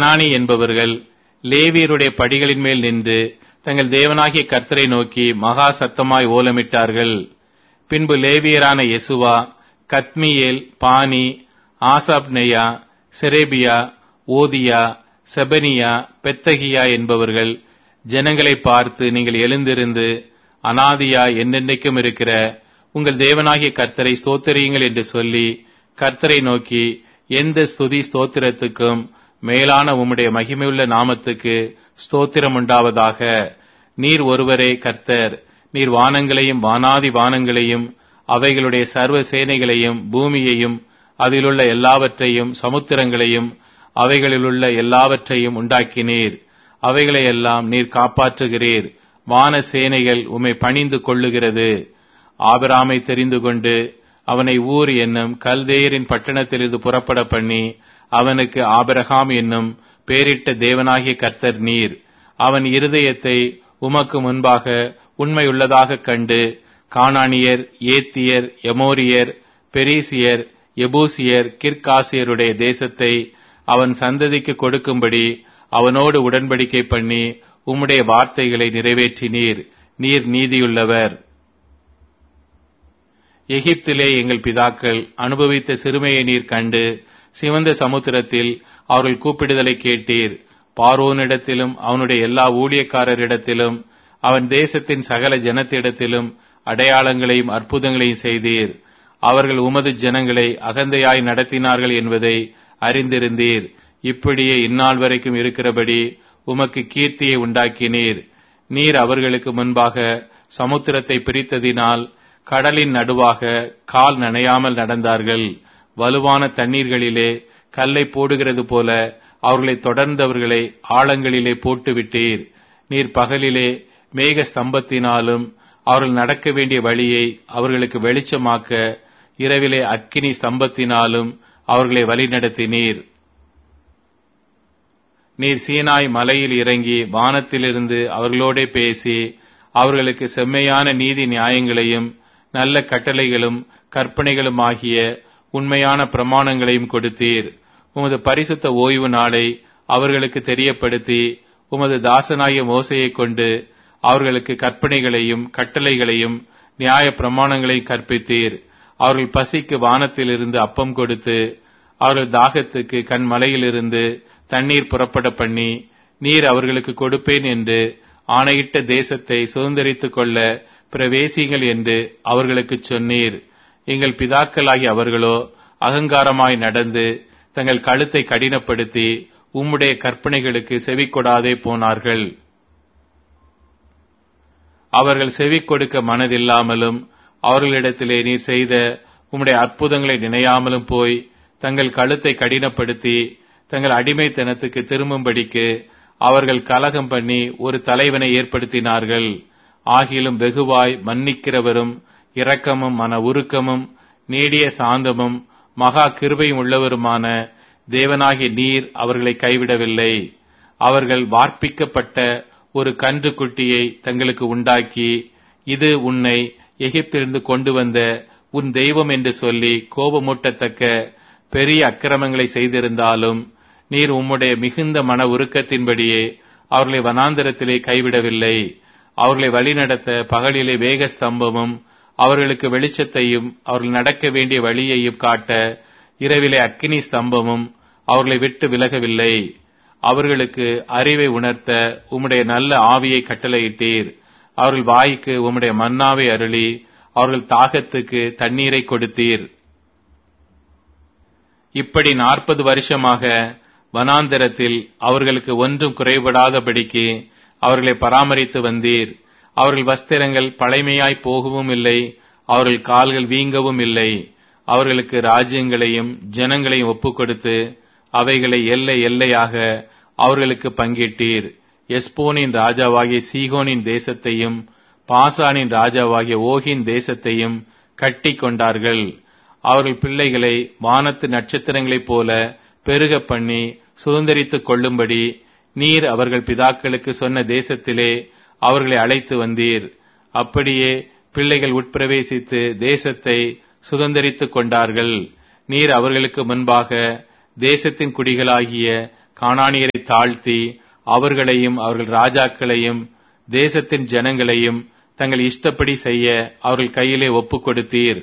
அனானி என்பவர்கள் லேவியருடைய படிகளின் மேல் நின்று தங்கள் தேவனாகிய கர்த்தரை நோக்கி மகா சத்தமாய் ஓலமிட்டார்கள் பின்பு லேவியரான யெசுவா கத்மியேல் பானி ஆசாப்னேயா செரேபியா ஓதியா செபனியா பெத்தகியா என்பவர்கள் ஜனங்களை பார்த்து நீங்கள் எழுந்திருந்து அனாதியா என்னென்னைக்கும் இருக்கிற உங்கள் தேவனாகிய கர்த்தரை ஸ்தோத்திரியுங்கள் என்று சொல்லி கர்த்தரை நோக்கி எந்த ஸ்துதி ஸ்தோத்திரத்துக்கும் மேலான உம்முடைய மகிமையுள்ள நாமத்துக்கு ஸ்தோத்திரம் உண்டாவதாக நீர் ஒருவரே கர்த்தர் நீர் வானங்களையும் வானாதி வானங்களையும் அவைகளுடைய சர்வ சேனைகளையும் பூமியையும் அதிலுள்ள எல்லாவற்றையும் சமுத்திரங்களையும் அவைகளிலுள்ள எல்லாவற்றையும் உண்டாக்கினீர் அவைகளையெல்லாம் நீர் காப்பாற்றுகிறீர் வான சேனைகள் உம்மை பணிந்து கொள்ளுகிறது ஆபிராமை தெரிந்து கொண்டு அவனை ஊர் என்னும் கல்தேயரின் பட்டணத்திலிருந்து புறப்பட பண்ணி அவனுக்கு ஆபிரகாம் என்னும் பேரிட்ட தேவனாகிய கர்த்தர் நீர் அவன் இருதயத்தை உமக்கு முன்பாக உண்மையுள்ளதாக கண்டு கானானியர் ஏத்தியர் எமோரியர் பெரிசியர் எபூசியர் கிர்காசியருடைய தேசத்தை அவன் சந்ததிக்கு கொடுக்கும்படி அவனோடு உடன்படிக்கை பண்ணி உம்முடைய வார்த்தைகளை நிறைவேற்றினீர் நீர் நீதியுள்ளவர் எகிப்திலே எங்கள் பிதாக்கள் அனுபவித்த சிறுமையை நீர் கண்டு சிவந்த சமுத்திரத்தில் அவர்கள் கூப்பிடுதலை கேட்டீர் பார்வோனிடத்திலும் அவனுடைய எல்லா ஊழியக்காரரிடத்திலும் அவன் தேசத்தின் சகல ஜனத்திடத்திலும் அடையாளங்களையும் அற்புதங்களையும் செய்தீர் அவர்கள் உமது ஜனங்களை அகந்தையாய் நடத்தினார்கள் என்பதை அறிந்திருந்தீர் இப்படியே இந்நாள் வரைக்கும் இருக்கிறபடி உமக்கு கீர்த்தியை உண்டாக்கினீர் நீர் அவர்களுக்கு முன்பாக சமுத்திரத்தை பிரித்ததினால் கடலின் நடுவாக கால் நனையாமல் நடந்தார்கள் வலுவான தண்ணீர்களிலே கல்லை போடுகிறது போல அவர்களை தொடர்ந்தவர்களை ஆழங்களிலே போட்டுவிட்டீர் நீர் பகலிலே மேக ஸ்தம்பத்தினாலும் அவர்கள் நடக்க வேண்டிய வழியை அவர்களுக்கு வெளிச்சமாக்க இரவிலே அக்கினி ஸ்தம்பத்தினாலும் அவர்களை வழிநடத்தினீர் நீர் சீனாய் மலையில் இறங்கி வானத்திலிருந்து அவர்களோடே பேசி அவர்களுக்கு செம்மையான நீதி நியாயங்களையும் நல்ல கட்டளைகளும் கற்பனைகளும் ஆகிய உண்மையான பிரமாணங்களையும் கொடுத்தீர் உமது பரிசுத்த ஓய்வு நாளை அவர்களுக்கு தெரியப்படுத்தி உமது தாசனாகிய மோசையை கொண்டு அவர்களுக்கு கற்பனைகளையும் கட்டளைகளையும் நியாய பிரமாணங்களையும் கற்பித்தீர் அவர்கள் பசிக்கு வானத்திலிருந்து அப்பம் கொடுத்து அவர்கள் தாகத்துக்கு கண்மலையிலிருந்து தண்ணீர் புறப்பட பண்ணி நீர் அவர்களுக்கு கொடுப்பேன் என்று ஆணையிட்ட தேசத்தை சுதந்திரித்துக் கொள்ள பிரவேசிங்கள் என்று அவர்களுக்கு சொன்னீர் எங்கள் பிதாக்களாகி அவர்களோ அகங்காரமாய் நடந்து தங்கள் கழுத்தை கடினப்படுத்தி உம்முடைய கற்பனைகளுக்கு செவி கொடாதே போனார்கள் அவர்கள் செவி கொடுக்க மனதில்லாமலும் அவர்களிடத்திலே நீர் செய்த உம்முடைய அற்புதங்களை நினையாமலும் போய் தங்கள் கழுத்தை கடினப்படுத்தி தங்கள் அடிமைத்தனத்துக்கு திரும்பும்படிக்கு அவர்கள் கலகம் பண்ணி ஒரு தலைவனை ஏற்படுத்தினார்கள் ஆகிலும் வெகுவாய் மன்னிக்கிறவரும் இரக்கமும் மன உருக்கமும் நீடிய சாந்தமும் மகா கிருபையும் உள்ளவருமான தேவனாகிய நீர் அவர்களை கைவிடவில்லை அவர்கள் வார்ப்பிக்கப்பட்ட ஒரு கன்று குட்டியை தங்களுக்கு உண்டாக்கி இது உன்னை எகிப்திலிருந்து கொண்டு வந்த உன் தெய்வம் என்று சொல்லி கோபமூட்டத்தக்க பெரிய அக்கிரமங்களை செய்திருந்தாலும் நீர் உம்முடைய மிகுந்த மன உருக்கத்தின்படியே அவர்களை வனாந்தரத்திலே கைவிடவில்லை அவர்களை வழிநடத்த பகலிலே வேக ஸ்தம்பமும் அவர்களுக்கு வெளிச்சத்தையும் அவர்கள் நடக்க வேண்டிய வழியையும் காட்ட இரவிலே அக்கினி ஸ்தம்பமும் அவர்களை விட்டு விலகவில்லை அவர்களுக்கு அறிவை உணர்த்த உம்முடைய நல்ல ஆவியை கட்டளையிட்டீர் அவர்கள் வாய்க்கு உம்முடைய மன்னாவை அருளி அவர்கள் தாகத்துக்கு தண்ணீரை கொடுத்தீர் இப்படி நாற்பது வருஷமாக வனாந்தரத்தில் அவர்களுக்கு ஒன்றும் குறைபடாதபடிக்கு அவர்களை பராமரித்து வந்தீர் அவர்கள் வஸ்திரங்கள் பழைமையாய் போகவும் இல்லை அவர்கள் கால்கள் வீங்கவும் இல்லை அவர்களுக்கு ராஜ்யங்களையும் ஜனங்களையும் ஒப்புக் கொடுத்து அவைகளை எல்லை எல்லையாக அவர்களுக்கு பங்கிட்டீர் எஸ்போனின் ராஜாவாகிய சீகோனின் தேசத்தையும் பாசானின் ராஜாவாகிய ஓகின் தேசத்தையும் கட்டி கொண்டார்கள் அவர்கள் பிள்ளைகளை வானத்து நட்சத்திரங்களைப் போல பெருக பண்ணி சுதந்திரித்துக் கொள்ளும்படி நீர் அவர்கள் பிதாக்களுக்கு சொன்ன தேசத்திலே அவர்களை அழைத்து வந்தீர் அப்படியே பிள்ளைகள் உட்பிரவேசித்து தேசத்தை சுதந்திரித்துக் கொண்டார்கள் நீர் அவர்களுக்கு முன்பாக தேசத்தின் குடிகளாகிய கானானியரை தாழ்த்தி அவர்களையும் அவர்கள் ராஜாக்களையும் தேசத்தின் ஜனங்களையும் தங்கள் இஷ்டப்படி செய்ய அவர்கள் கையிலே ஒப்புக் கொடுத்தீர்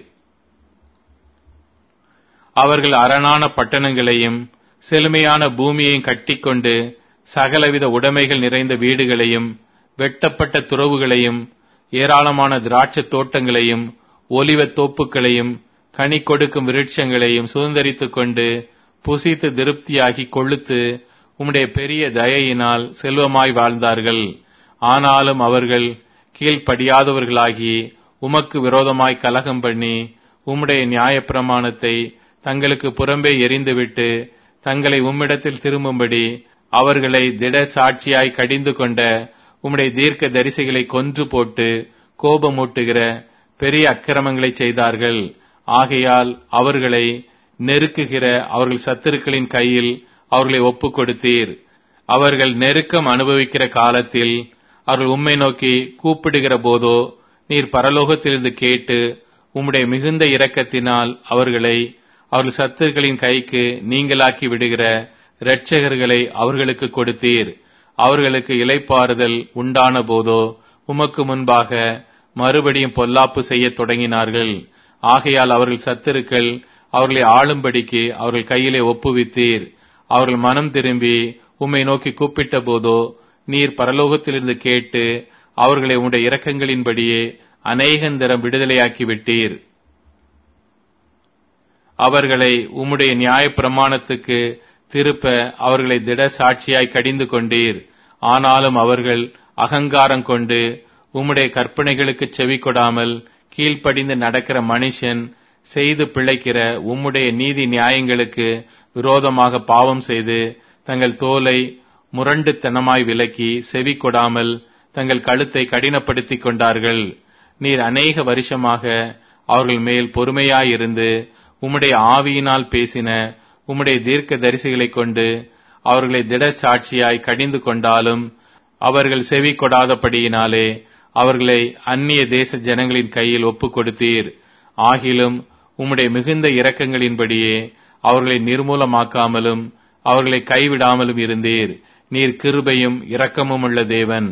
அவர்கள் அரணான பட்டணங்களையும் செழுமையான பூமியையும் கட்டிக்கொண்டு சகலவித உடைமைகள் நிறைந்த வீடுகளையும் வெட்டப்பட்ட துறவுகளையும் ஏராளமான திராட்சத் தோட்டங்களையும் ஒலிவத் தோப்புகளையும் கனி கொடுக்கும் விருட்சங்களையும் சுதந்திரித்துக் கொண்டு புசித்து திருப்தியாகி கொழுத்து உம்முடைய பெரிய தயையினால் செல்வமாய் வாழ்ந்தார்கள் ஆனாலும் அவர்கள் கீழ்ப்படியாதவர்களாகி உமக்கு விரோதமாய் கலகம் பண்ணி உம்முடைய நியாயப்பிரமாணத்தை தங்களுக்கு புறம்பே எரிந்துவிட்டு தங்களை உம்மிடத்தில் திரும்பும்படி அவர்களை திட சாட்சியாய் கடிந்து கொண்ட உம்முடைய தீர்க்க தரிசிகளை கொன்று போட்டு கோபமூட்டுகிற பெரிய அக்கிரமங்களை செய்தார்கள் ஆகையால் அவர்களை நெருக்குகிற அவர்கள் சத்துருக்களின் கையில் அவர்களை ஒப்புக் கொடுத்தீர் அவர்கள் நெருக்கம் அனுபவிக்கிற காலத்தில் அவர்கள் உம்மை நோக்கி கூப்பிடுகிற போதோ நீர் பரலோகத்திலிருந்து கேட்டு உம்முடைய மிகுந்த இரக்கத்தினால் அவர்களை அவர்கள் சத்துருக்களின் கைக்கு நீங்களாக்கி விடுகிற இரட்சகர்களை அவர்களுக்கு கொடுத்தீர் அவர்களுக்கு இலைப்பாறுதல் உண்டான போதோ உமக்கு முன்பாக மறுபடியும் பொல்லாப்பு செய்யத் தொடங்கினார்கள் ஆகையால் அவர்கள் சத்துருக்கள் அவர்களை ஆளும்படிக்கு அவர்கள் கையிலே ஒப்புவித்தீர் அவர்கள் மனம் திரும்பி உம்மை நோக்கி கூப்பிட்ட போதோ நீர் பரலோகத்திலிருந்து கேட்டு அவர்களை உம்முடைய இரக்கங்களின்படியே அநேகந்தரம் விடுதலையாக்கி விட்டீர் அவர்களை உம்முடைய நியாய பிரமாணத்துக்கு திருப்ப அவர்களை திட சாட்சியாய் கடிந்து கொண்டீர் ஆனாலும் அவர்கள் அகங்காரம் கொண்டு உம்முடைய கற்பனைகளுக்கு செவி கொடாமல் கீழ்ப்படிந்து நடக்கிற மனுஷன் செய்து பிழைக்கிற உம்முடைய நீதி நியாயங்களுக்கு விரோதமாக பாவம் செய்து தங்கள் தோலை முரண்டுத்தனமாய் விலக்கி செவி கொடாமல் தங்கள் கழுத்தை கடினப்படுத்திக் கொண்டார்கள் நீர் அநேக வருஷமாக அவர்கள் மேல் பொறுமையாயிருந்து உம்முடைய ஆவியினால் பேசின உம்முடைய தீர்க்க தரிசிகளைக் கொண்டு அவர்களை திட சாட்சியாய் கடிந்து கொண்டாலும் அவர்கள் செவி கொடாதபடியினாலே அவர்களை அந்நிய தேச ஜனங்களின் கையில் ஒப்புக் கொடுத்தீர் ஆகிலும் உம்முடைய மிகுந்த இரக்கங்களின்படியே அவர்களை நிர்மூலமாக்காமலும் அவர்களை கைவிடாமலும் இருந்தீர் நீர் கிருபையும் இரக்கமும் உள்ள தேவன்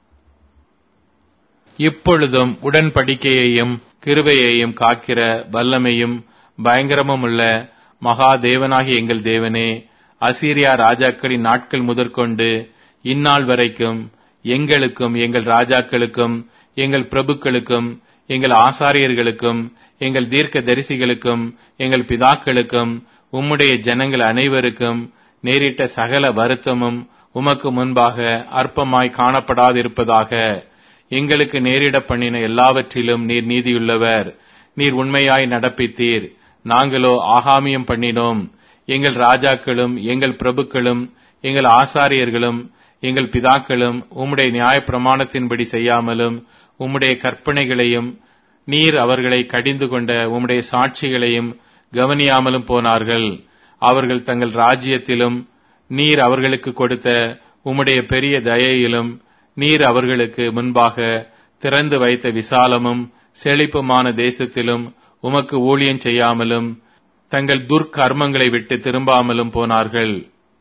இப்பொழுதும் உடன்படிக்கையையும் கிருபையையும் காக்கிற வல்லமையும் பயங்கரமும் உள்ள மகா தேவனாகிய எங்கள் தேவனே அசீரியா ராஜாக்களின் நாட்கள் முதற்கொண்டு இந்நாள் வரைக்கும் எங்களுக்கும் எங்கள் ராஜாக்களுக்கும் எங்கள் பிரபுக்களுக்கும் எங்கள் ஆசாரியர்களுக்கும் எங்கள் தீர்க்க தரிசிகளுக்கும் எங்கள் பிதாக்களுக்கும் உம்முடைய ஜனங்கள் அனைவருக்கும் நேரிட்ட சகல வருத்தமும் உமக்கு முன்பாக அற்பமாய் காணப்படாதிருப்பதாக எங்களுக்கு நேரிட பண்ணின எல்லாவற்றிலும் நீர் நீதியுள்ளவர் நீர் உண்மையாய் நடப்பித்தீர் நாங்களோ ஆகாமியம் பண்ணினோம் எங்கள் ராஜாக்களும் எங்கள் பிரபுக்களும் எங்கள் ஆசாரியர்களும் எங்கள் பிதாக்களும் உம்முடைய நியாய பிரமாணத்தின்படி செய்யாமலும் உம்முடைய கற்பனைகளையும் நீர் அவர்களை கடிந்து கொண்ட உம்முடைய சாட்சிகளையும் கவனியாமலும் போனார்கள் அவர்கள் தங்கள் ராஜ்யத்திலும் நீர் அவர்களுக்கு கொடுத்த உம்முடைய பெரிய தயையிலும் நீர் அவர்களுக்கு முன்பாக திறந்து வைத்த விசாலமும் செழிப்புமான தேசத்திலும் உமக்கு ஊழியம் செய்யாமலும் தங்கள் துர்க்கர்மங்களை விட்டு திரும்பாமலும் போனார்கள்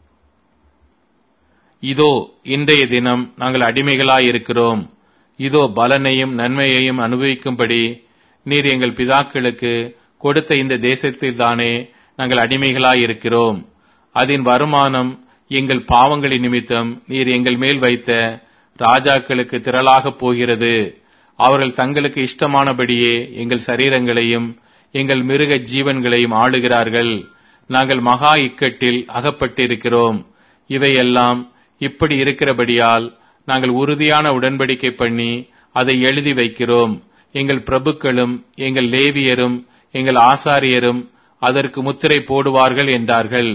இதோ இன்றைய தினம் நாங்கள் அடிமைகளாயிருக்கிறோம் இதோ பலனையும் நன்மையையும் அனுபவிக்கும்படி நீர் எங்கள் பிதாக்களுக்கு கொடுத்த இந்த தேசத்தில்தானே நாங்கள் அடிமைகளாயிருக்கிறோம் அதன் வருமானம் எங்கள் பாவங்களின் நிமித்தம் நீர் எங்கள் மேல் வைத்த ராஜாக்களுக்கு திரளாகப் போகிறது அவர்கள் தங்களுக்கு இஷ்டமானபடியே எங்கள் சரீரங்களையும் எங்கள் மிருக ஜீவன்களையும் ஆளுகிறார்கள் நாங்கள் மகா இக்கட்டில் அகப்பட்டிருக்கிறோம் இவையெல்லாம் இப்படி இருக்கிறபடியால் நாங்கள் உறுதியான உடன்படிக்கை பண்ணி அதை எழுதி வைக்கிறோம் எங்கள் பிரபுக்களும் எங்கள் லேவியரும் எங்கள் ஆசாரியரும் அதற்கு முத்திரை போடுவார்கள் என்றார்கள்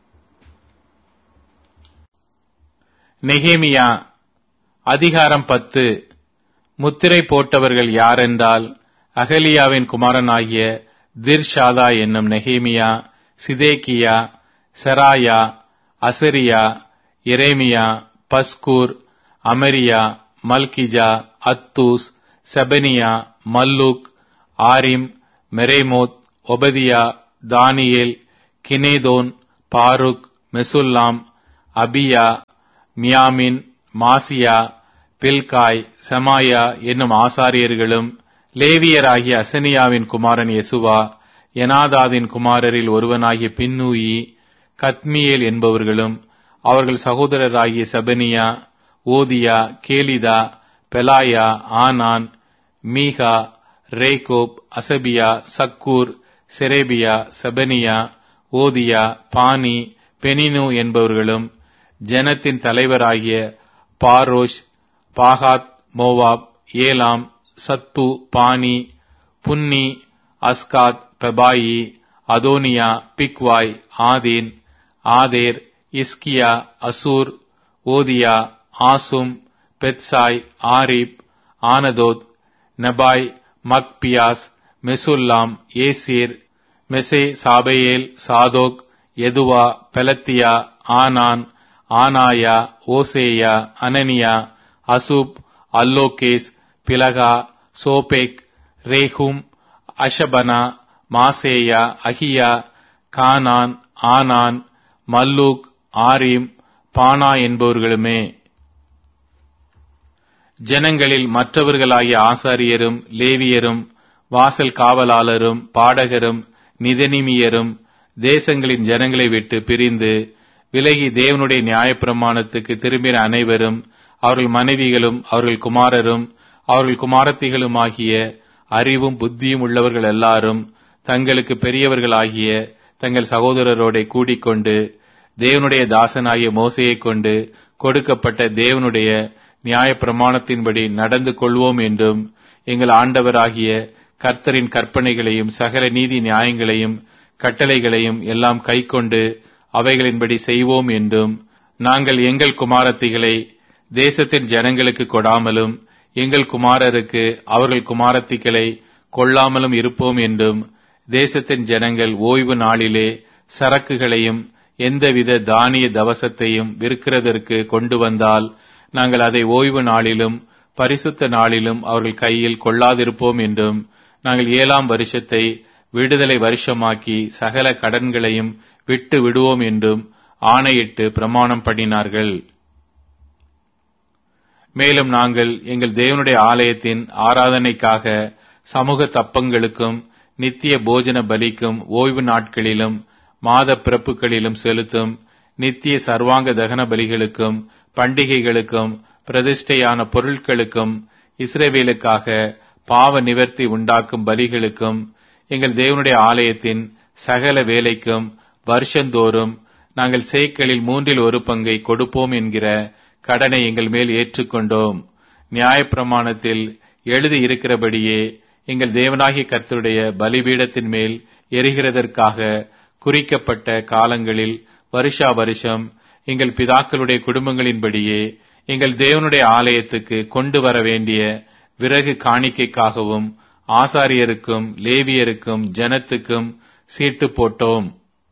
நெகேமியா அதிகாரம் பத்து முத்திரை போட்டவர்கள் யாரென்றால் அகலியாவின் குமாரனாகிய திர்ஷாதா என்னும் நெகேமியா சிதேக்கியா செராயா அசரியா எரேமியா பஸ்கூர் அமரியா மல்கிஜா அத்தூஸ் செபனியா மல்லூக் ஆரிம் மெரேமோத் ஒபதியா தானியேல் கினேதோன் பாருக் மெசுல்லாம் அபியா மியாமின் மாசியா பில்காய் செமாயா என்னும் ஆசாரியர்களும் லேவியராகிய அசனியாவின் குமாரன் யெசுவா எனாதாதின் குமாரரில் ஒருவனாகிய பின்னூயி கத்மியேல் என்பவர்களும் அவர்கள் சகோதரராகிய செபனியா ஓதியா கேலிதா பெலாயா ஆனான் மீகா ரேகோப் அசபியா சக்கூர் செரேபியா செபனியா ஓதியா பானி பெனினு என்பவர்களும் ஜனத்தின் தலைவராகிய பாரோஷ் பாகாத் Moab Elam Zatthu Bani Bunni Azgad Bebai Adonijah Bigvai Adin Ater Hizkijah Azzur Hodijah Hashum Bezai Hariph Anathoth Nebai Magpiash Meshullam Hezir Meshezabeel Zadok Jaddua Pelatiah ஆனான் ஆனாயா ஓசேயா அனனியா அசூப் அல்லோகேஸ் பிலகா சோபேக் ரேஹும் அஷபனா மாசேயா அகியா கானான் ஆனான் மல்லூக் ஆரீம் பானா என்பவர்களுமே ஜனங்களில் மற்றவர்களாகிய ஆசாரியரும் லேவியரும் வாசல் காவலாளரும் பாடகரும் நிதனிமியரும் தேசங்களின் ஜனங்களை விட்டு பிரிந்து விலகி தேவனுடைய நியாயப்பிரமாணத்துக்கு திரும்பின அனைவரும் அவர்கள் மனைவிகளும் அவர்கள் குமாரரும் அவர்கள் குமாரத்திகளுமாகிய அறிவும் புத்தியும் உள்ளவர்கள் எல்லாரும் தங்களுக்கு பெரியவர்களாகிய தங்கள் சகோதரரோட கூடிக்கொண்டு தேவனுடைய தாசனாகிய மோசையைக் கொண்டு கொடுக்கப்பட்ட தேவனுடைய நியாய பிரமாணத்தின்படி நடந்து கொள்வோம் என்றும் எங்கள் ஆண்டவராகிய கர்த்தரின் கற்பனைகளையும் சகல நீதி நியாயங்களையும் கட்டளைகளையும் எல்லாம் கைக்கொண்டு அவைகளின்படி செய்வோம் என்றும் நாங்கள் எங்கள் குமாரத்திகளை தேசத்தின் ஜனங்களுக்கு கொடாமலும் எங்கள் குமாரருக்கு அவர்கள் குமாரத்திகளை கொள்ளாமலும் இருப்போம் என்றும் தேசத்தின் ஜனங்கள் ஓய்வு நாளிலே சரக்குகளையும் எந்தவித தானிய தவசத்தையும் விற்கிறதற்கு கொண்டு வந்தால் நாங்கள் அதை ஓய்வு நாளிலும் பரிசுத்த நாளிலும் அவர்கள் கையில் கொள்ளாதிருப்போம் என்றும் நாங்கள் ஏழாம் வருஷத்தை விடுதலை வருஷமாக்கி சகல கடன்களையும் விட்டு விடுவோம் என்றும் ஆணையிட்டு பிரமாணம் பண்ணினார்கள் மேலும் நாங்கள் எங்கள் தேவனுடைய ஆலயத்தின் ஆராதனைக்காக சமூக தப்பங்களுக்கும் நித்திய போஜன பலிக்கும் ஓய்வு நாட்களிலும் மாத பிறப்புகளிலும் செலுத்தும் நித்திய சர்வாங்க தகன பலிகளுக்கும் பண்டிகைகளுக்கும் பிரதிஷ்டையான பொருட்களுக்கும் இஸ்ரேவேலுக்காக பாவ நிவர்த்தி உண்டாக்கும் பலிகளுக்கும் எங்கள் தேவனுடைய ஆலயத்தின் சகல வேலைக்கும் வருஷந்தோறும் நாங்கள் சேய்க்களில் மூன்றில் ஒரு பங்கை கொடுப்போம் என்கிற கடனை எங்கள் மேல் ஏற்றுக்கொண்டோம் நியாயப்பிரமாணத்தில் எழுதி இருக்கிறபடியே எங்கள் தேவனாகிய கர்த்தருடைய பலிபீடத்தின் மேல் எரிகிறதற்காக குறிக்கப்பட்ட காலங்களில் வருஷா வருஷம் எங்கள் பிதாக்களுடைய குடும்பங்களின்படியே எங்கள் தேவனுடைய ஆலயத்துக்கு கொண்டு வர வேண்டிய விறகு காணிக்கைக்காகவும் ஆசாரியருக்கும் லேவியருக்கும் ஜனத்துக்கும் சீட்டு போட்டோம்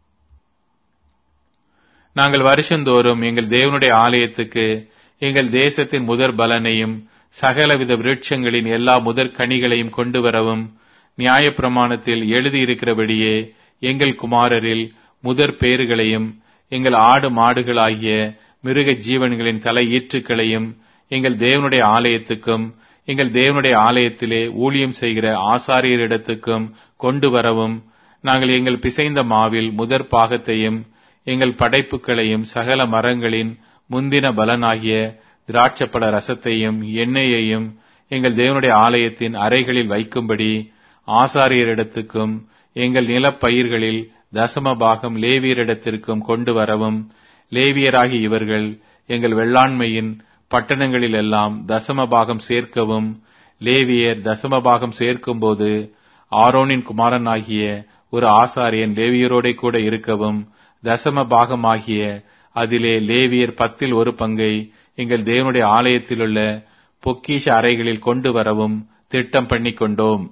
நாங்கள் வருஷந்தோறும் எங்கள் தேவனுடைய ஆலயத்துக்கு எங்கள் தேசத்தின் முதற் பலனையும் சகலவித விருட்சங்களின் எல்லா முதற் கனிகளையும் கொண்டு வரவும் நியாயப்பிரமாணத்தில் எழுதியிருக்கிறபடியே எங்கள் குமாரரில் முதற் பேறுகளையும் எங்கள் ஆடு மாடுகளாகிய மிருக ஜீவன்களின் தலை ஈற்றுக்களையும் எங்கள் தேவனுடைய ஆலயத்துக்கும் எங்கள் தேவனுடைய ஆலயத்திலே ஊழியம் செய்கிற ஆசாரியரிடத்துக்கும் கொண்டு வரவும் நாங்கள் எங்கள் பிசைந்த மாவில் முதற் பாகத்தையும் எங்கள் படைப்புகளையும் சகல மரங்களின் முந்தின பலனாகிய திராட்சப்பட ரசத்தையும் எண்ணெயையும் எங்கள் தேவனுடைய ஆலயத்தின் அறைகளில் வைக்கும்படி ஆசாரியரிடத்துக்கும் எங்கள் நிலப்பயிர்களில் தசம பாகம் லேவியரிடத்திற்கும் கொண்டு வரவும் லேவியராகி இவர்கள் எங்கள் வெள்ளாண்மையின் பட்டணங்களில் எல்லாம் தசம பாகம் சேர்க்கவும் லேவியர் தசம பாகம் சேர்க்கும்போது ஆரோனின் குமாரனாகிய ஒரு ஆசாரியன் லேவியரோட கூட இருக்கவும் தசம பாகமாகிய அதிலே லேவியர் பத்தில் ஒரு பங்கை எங்கள் தேவனுடைய ஆலயத்திலுள்ள பொக்கிஷ அறைகளில் கொண்டு வரவும் திட்டம் பண்ணிக் கொண்டோம்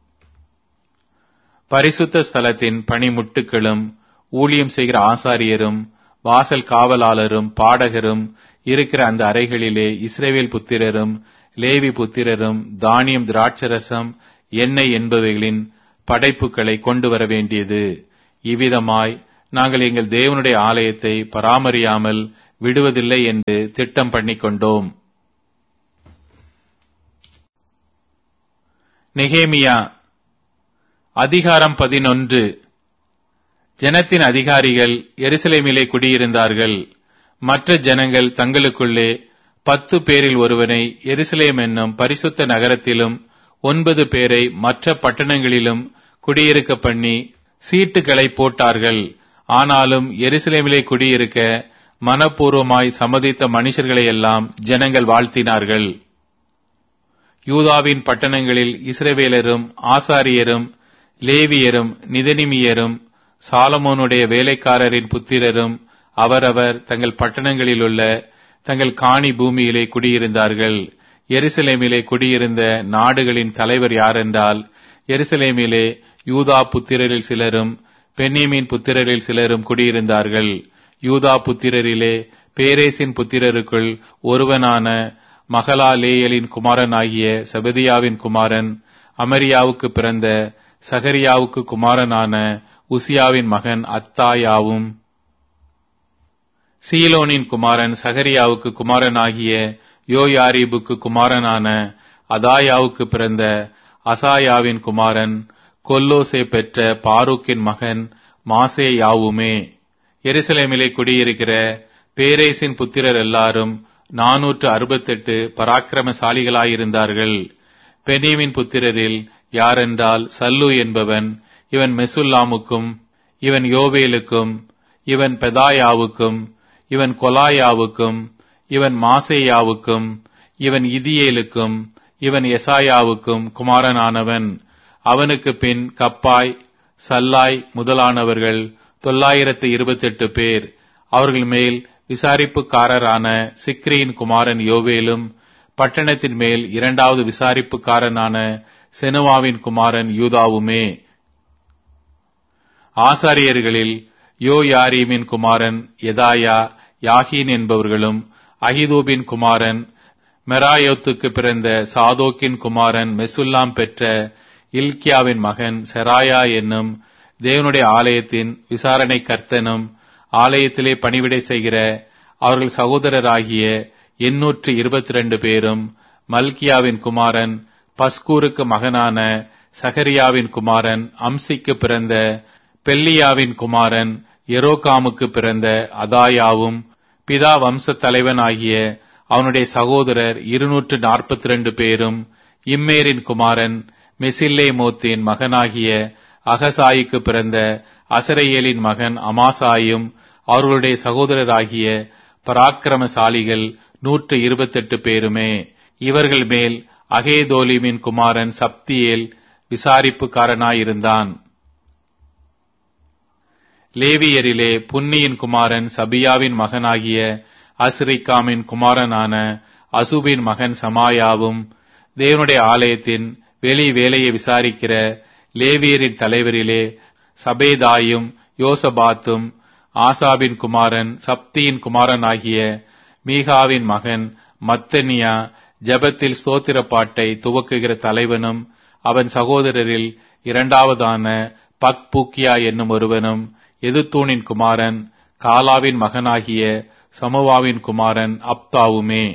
பரிசுத்த ஸ்தலத்தின் பணிமுட்டுகளும் ஊழியம் செய்கிற ஆசாரியரும் வாசல் காவலாளரும் பாடகரும் இருக்கிற அந்த அறைகளிலே இஸ்ரேவேல் புத்திரரும் லேவி புத்திரரும் தானியம் திராட்சரசம் எண்ணெய் என்பவைகளின் படைப்புகளை கொண்டு வர வேண்டியது இவ்விதமாய் நாங்கள் எங்கள் தேவனுடைய ஆலயத்தை பராமரியாமல் விடுவதில்லை என்று திட்டம் பண்ணிக் கொண்டோம் நெகேமியா அதிகாரம் பதினொன்று ஜனத்தின் அதிகாரிகள் எருசலேமிலே குடியிருந்தார்கள் மற்ற ஜனங்கள் தங்களுக்குள்ளே பத்து பேரில் ஒருவனை எருசலேம் என்னும் பரிசுத்த நகரத்திலும் ஒன்பது பேரை மற்ற பட்டணங்களிலும் குடியிருக்க பண்ணி சீட்டுகளை போட்டார்கள் ஆனாலும் எருசலேமிலே குடியிருக்க மனப்பூர்வமாய் சம்மதித்த மனுஷர்களை எல்லாம் ஜனங்கள் வாழ்த்தினார்கள் யூதாவின் பட்டணங்களில் இஸ்ரவேலரும் ஆசாரியரும் லேவியரும் நிதனிமியரும் சாலமோனுடைய வேலைக்காரரின் புத்திரரும் அவரவர் தங்கள் பட்டணங்களிலுள்ள தங்கள் காணி பூமியிலே குடியிருந்தார்கள் எருசலேமிலே குடியிருந்த நாடுகளின் தலைவர் யாரென்றால் எருசலேமிலே யூதா புத்திரரில் சிலரும் பென்னியமின் புத்திரரில் சிலரும் குடியிருந்தார்கள் யூதா புத்திரரிலே பேரேசின் புத்திரருக்குள் ஒருவனான மகலாலேயலின் குமாரனாகிய செபதியாவின் குமாரன் அமரியாவுக்கு பிறந்த சகரியாவுக்கு குமாரனான உசியாவின் மகன் அத்தாயாவும் சீலோனின் குமாரன் சகரியாவுக்கு குமாரனாகிய யோயாரிபுக்கு குமாரனான அதாயாவுக்கு பிறந்த அசாயாவின் குமாரன் கொல்லோசே பெற்ற பாரூக்கின் மகன் மாசேயாவுமே எருசலேமிலே குடியிருக்கிற பேரேசின் புத்திரர் எல்லாரும் நாநூற்று அறுபத்தெட்டு பராக்கிரமசாலிகளாயிருந்தார்கள் பெனீமின் புத்திரரில் யாரென்றால் சல்லு என்பவன் இவன் மெசுல்லாமுக்கும் இவன் யோவேலுக்கும் இவன் பெதாயாவுக்கும் இவன் கொலாயாவுக்கும் இவன் மாசேயாவுக்கும் இவன் இதியேலுக்கும் இவன் எசாயாவுக்கும் குமாரனானவன் அவனுக்கு பின் கப்பாய் சல்லாய் முதலானவர்கள் தொள்ளாயிரத்து இருபத்தெட்டு பேர் அவர்கள் மேல் விசாரிப்புக்காரரான சிக்ரியின் குமாரன் யோவேலும் பட்டணத்தின் மேல் இரண்டாவது விசாரிப்புக்காரனான செனுவாவின் குமாரன் யூதாவுமே ஆசாரியர்களில் யோ யாரீமின் குமாரன் எதாயா யாகீன் என்பவர்களும் அகிதூபின் குமாரன் மெராயோத்துக்கு பிறந்த சாதோக்கின் குமாரன் மெசுல்லாம் பெற்ற இல்கியாவின் மகன் செராயா என்னும் தேவனுடைய ஆலயத்தின் விசாரணை கர்த்தனும் ஆலயத்திலே பணிவிடை செய்கிற அவர்கள் சகோதரராகிய எண்ணூற்று இருபத்தி ரெண்டு பேரும் மல்கியாவின் குமாரன் பஸ்கூருக்கு மகனான சகரியாவின் குமாரன் அம்சிக்கு பிறந்த பெல்லியாவின் குமாரன் எரோகாமுக்கு பிறந்த அதாயாவும் பிதா வம்ச தலைவனாகிய அவனுடைய சகோதரர் இருநூற்று நாற்பத்தி ரெண்டு பேரும் இம்மேரின் குமாரன் மெசில்லே மோத்தின் மகனாகிய அகசாயிக்கு பிறந்த அசரையேலின் மகன் அமாசாயும் அவர்களுடைய சகோதரராகிய பராக்கிரமசாலிகள் நூற்று இருபத்தெட்டு பேருமே இவர்கள் மேல் அகேதோலிமின் குமாரன் சப்தியேல் விசாரிப்புக்காரனாயிருந்தான் லேவியரிலே புன்னியின் குமாரன் சபியாவின் மகனாகிய அஸ்ரிக்காமின் குமாரனான அசுபின் மகன் சமாயாவும் தேவனுடைய ஆலயத்தின் வெளி வேலையை விசாரிக்கிற லேவியரின் தலைவரிலே சபேதாயும் யோசபாத்தும் ஆசாபின் குமாரன் சப்தியின் குமாரனாகிய மீகாவின் மகன் மத்தனியா ஜபத்தில் ஸ்தோத்திர பாட்டை துவக்குகிற தலைவனும் அவன் சகோதரரில் இரண்டாவதான பக்பூக்கியா என்னும் ஒருவனும் எதுத்தூனின் குமாரன் காலாவின் மகனாகிய சமவாவின் குமாரன் அப்தாவுமே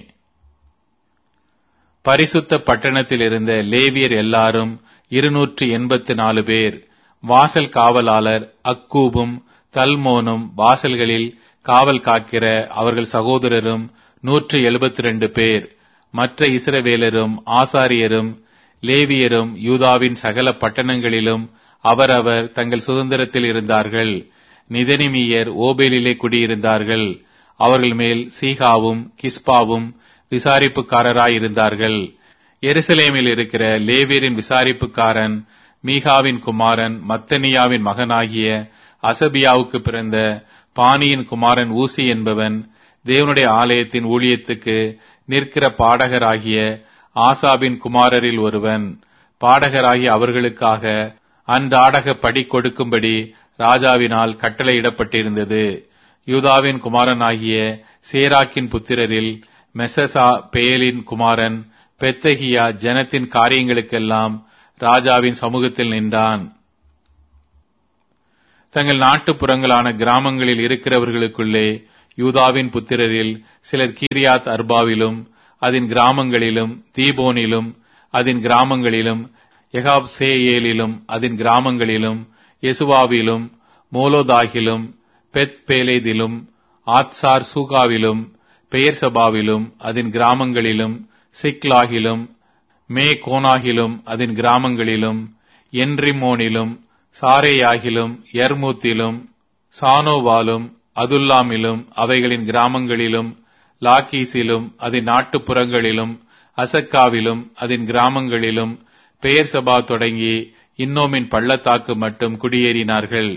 பரிசுத்த பட்டணத்தில் இருந்த லேவியர் எல்லாரும் இருநூற்று எண்பத்து நாலு பேர் வாசல் காவலாளர் அக்கூபும் தல்மோனும் வாசல்களில் காவல் காக்கிற அவர்கள் சகோதரரும் நூற்று எழுபத்தி ரெண்டு பேர் மற்ற இஸ்ரவேலரும் ஆசாரியரும் லேவியரும் யூதாவின் சகல பட்டணங்களிலும் அவரவர் தங்கள் சுதந்திரத்தில் இருந்தார்கள் நிதனிமியர் ஓபேலிலே குடியிருந்தார்கள் அவர்கள் மேல் சீகாவும் கிஸ்பாவும் விசாரிப்புக்காரராயிருந்தார்கள் எருசலேமில் இருக்கிற லேவியரின் விசாரிப்புக்காரன் மீகாவின் குமாரன் மத்தனியாவின் மகனாகிய அசபியாவுக்கு பிறந்த பானியின் குமாரன் ஊசி என்பவன் தேவனுடைய ஆலயத்தின் ஊழியத்துக்கு நிற்கிற பாடகராகிய ஆசாபின் குமாரரில் ஒருவன் பாடகராகிய அவர்களுக்காக அன்றாடக படி கொடுக்கும்படி ராஜாவினால் கட்டளையிடப்பட்டிருந்தது யூதாவின் குமாரனாகிய சேராக்கின் புத்திரரில் மெசசா பேலின் குமாரன் பெத்தகியா ஜனத்தின் காரியங்களுக்கெல்லாம் ராஜாவின் சமூகத்தில் நின்றான் தங்கள் நாட்டுப்புறங்களான கிராமங்களில் இருக்கிறவர்களுக்குள்ளே யூதாவின் புத்திரரில் சிலர் கீரியாத் அர்பாவிலும் அதன் கிராமங்களிலும் தீபோனிலும் அதன் கிராமங்களிலும் எகாப்சேயேலிலும் அதன் கிராமங்களிலும் யெசுவாவிலும் மோலோதாகிலும் பெத் பேலேதிலும் ஆத்சார் சூகாவிலும் பெயர்சபாவிலும் அதன் கிராமங்களிலும் சிக்லாகிலும் மே கோனாகிலும் அதன் கிராமங்களிலும் என்ரிமோனிலும் சாரேயாகிலும் யர்மூத்திலும் சானோவாலும் அதுல்லாமிலும் அவைகளின் கிராமங்களிலும் லாக்கீசிலும் அதன் நாட்டுப்புறங்களிலும் அசக்காவிலும் அதன் கிராமங்களிலும் பெயர் சபா தொடங்கி இன்னோமின் பள்ளத்தாக்கு மட்டும் குடியேறினார்கள்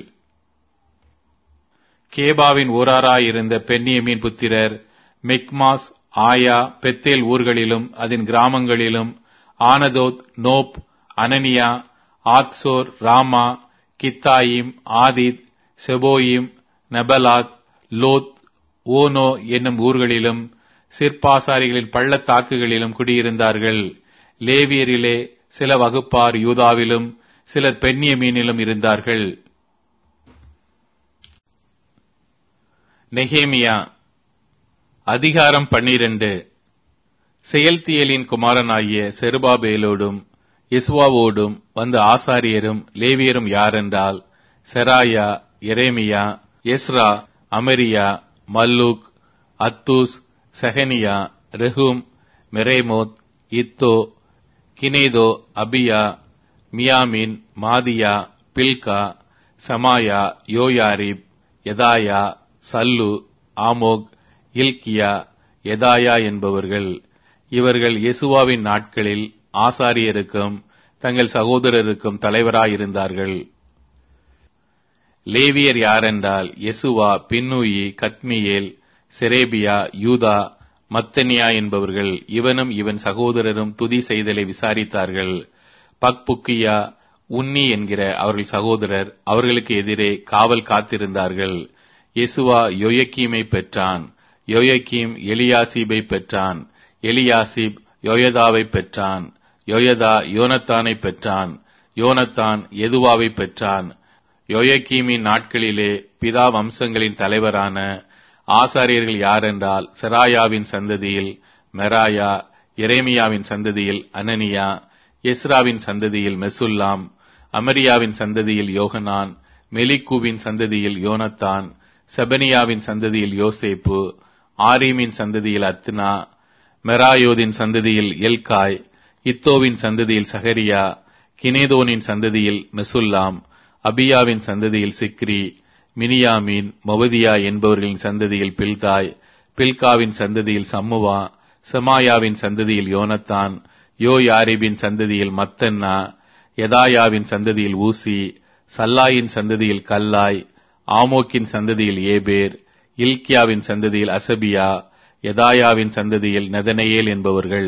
கேபாவின் ஊராராயிருந்த பென்னியமின் புத்திரர் மிக்மாஸ் ஆயா பெத்தேல் ஊர்களிலும் அதன் கிராமங்களிலும் Anathoth Nob Ananiah Hazor Ramah Gittaim Hadid Zeboim Neballat Lod Ono என்னும் ஊர்களிலும் சிற்பாசாரிகளின் பள்ளத்தாக்குகளிலும் குடியிருந்தார்கள் லேவியரிலே சில வகுப்பார் யூதாவிலும் சிலர் பெண்ணியமீனிலும் இருந்தார்கள் நெகேமியா அதிகாரம் பன்னிரண்டு செயல்தியலின் குமாரனாகிய செருபாபேலோடும் இஸ்வாவோடும் வந்த ஆசாரியரும் லேவியரும் யாரென்றால் Seraiah Jeremiah Ezra Amariah Malluch Hattush Shechaniah Rehum Meremoth Iddo Ginnetho Abijah Miamin Maadiah Bilgah Shemaiah Joiarib Jedaiah Sallu Amok இல்கியா எதாயா என்பவர்கள் இவர்கள் இயேசுவாவின் நாட்களில் ஆசாரியருக்கும் தங்கள் சகோதரருக்கும் தலைவராயிருந்தார்கள் லேவியர் யாரென்றால் யெசுவா பின்னூயி கத்மியேல் செரேபியா யூதா மத்தனியா என்பவர்கள் இவனும் இவன் சகோதரரும் துதி செய்தலை விசாரித்தார்கள் பக்புக்கியா உன்னி என்கிற அவர்கள் சகோதரர் அவர்களுக்கு எதிரே காவல் காத்திருந்தார்கள் யெசுவா யோயக்கீமை பெற்றான் யோயக்கீம் எலியாசிபை பெற்றான் எலியாசிப் யோயதாவை பெற்றான் யோயதா யோனத்தானை பெற்றான் யோனத்தான் எதுவாவை பெற்றான் யோயக்கீமின் நாட்களிலே பிதா வம்சங்களின் தலைவரான ஆசாரியர்கள் யாரென்றால் செராயாவின் சந்ததியில் மெராயா எரேமியாவின் சந்ததியில் அனனியா எஸ்ராவின் சந்ததியில் மெசுல்லாம் அமரியாவின் சந்ததியில் யோகனான் மெலிக்கூவின் சந்ததியில் யோனத்தான் செபனியாவின் சந்ததியில் யோசேப்பு ஆரீமின் சந்ததியில் அத்னா மெராயோதின் சந்ததியில் எல்காய் இத்தோவின் சந்ததியில் சகரியா கினேதோனின் சந்ததியில் மெசுல்லாம் அபியாவின் சந்ததியில் சிக்ரி மினியாமீன் மொவதியா என்பவர்களின் சந்ததியில் பில்காய் பில்காவின் சந்ததியில் சம்முவா செமாயாவின் சந்ததியில் யோனத்தான் யோ யாரிபின் சந்ததியில் மத்தன்னா எதாயாவின் சந்ததியில் ஊசி சல்லாயின் சந்ததியில் கல்லாய் ஆமோக்கின் சந்ததியில் ஏபேர் இல்கியாவின் சந்ததியில் அசபியா எதாயாவின் சந்ததியில் நெதனையேல் என்பவர்கள்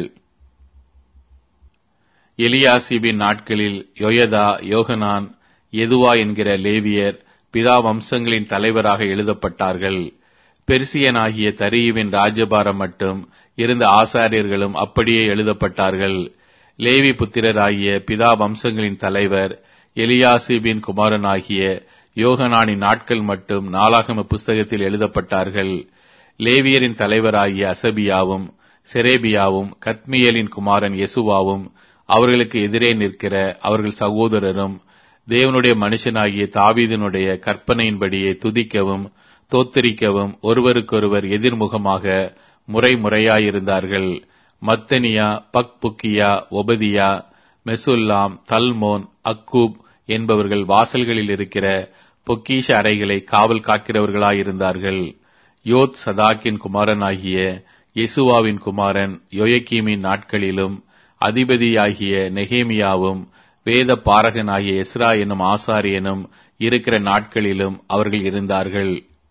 எலியாசிபின் நாட்களில் யொயதா யோகனான் எதுவா என்கிற லேவியர் பிதா வம்சங்களின் தலைவராக எழுதப்பட்டார்கள் பெர்சியனாகிய தரியுவின் ராஜபாரம் மட்டும் இருந்த ஆசாரியர்களும் அப்படியே எழுதப்பட்டார்கள் லேவி புத்திரராகிய பிதா வம்சங்களின் தலைவர் எலியாசிபின் குமாரனாகிய யோகனானின் நாட்கள் மட்டும் நாளாகம புஸ்தகத்தில் எழுதப்பட்டார்கள் லேவியரின் தலைவராகிய அசபியாவும் செரேபியாவும் கத்மியலின் குமாரன் யெசுவாவும் அவர்களுக்கு எதிரே நிற்கிற அவர்கள் சகோதரரும் தேவனுடைய மனுஷனாகிய தாவீதனுடைய கற்பனையின்படியே துதிக்கவும் தோத்தரிக்கவும் ஒருவருக்கொருவர் எதிர்முகமாக முறை முறையாயிருந்தார்கள் மத்தனியா பக்புக்கியா ஒபதியா மெசுல்லாம் தல்மோன் அக்கூப் என்பவர்கள் வாசல்களில் இருக்கிற பொக்கீஷ அறைகளை காவல் காக்கிறவர்களாயிருந்தார்கள் யோத் சதாக்கின் குமாரனாகிய யெசுவாவின் குமாரன் யோயக்கீமின் நாட்களிலும் அதிபதியாகிய நெகேமியாவும் வேத பாரகனாகிய எஸ்ரா என்னும் ஆசாரியனும் இருக்கிற நாட்களிலும் அவர்கள் இருந்தார்கள்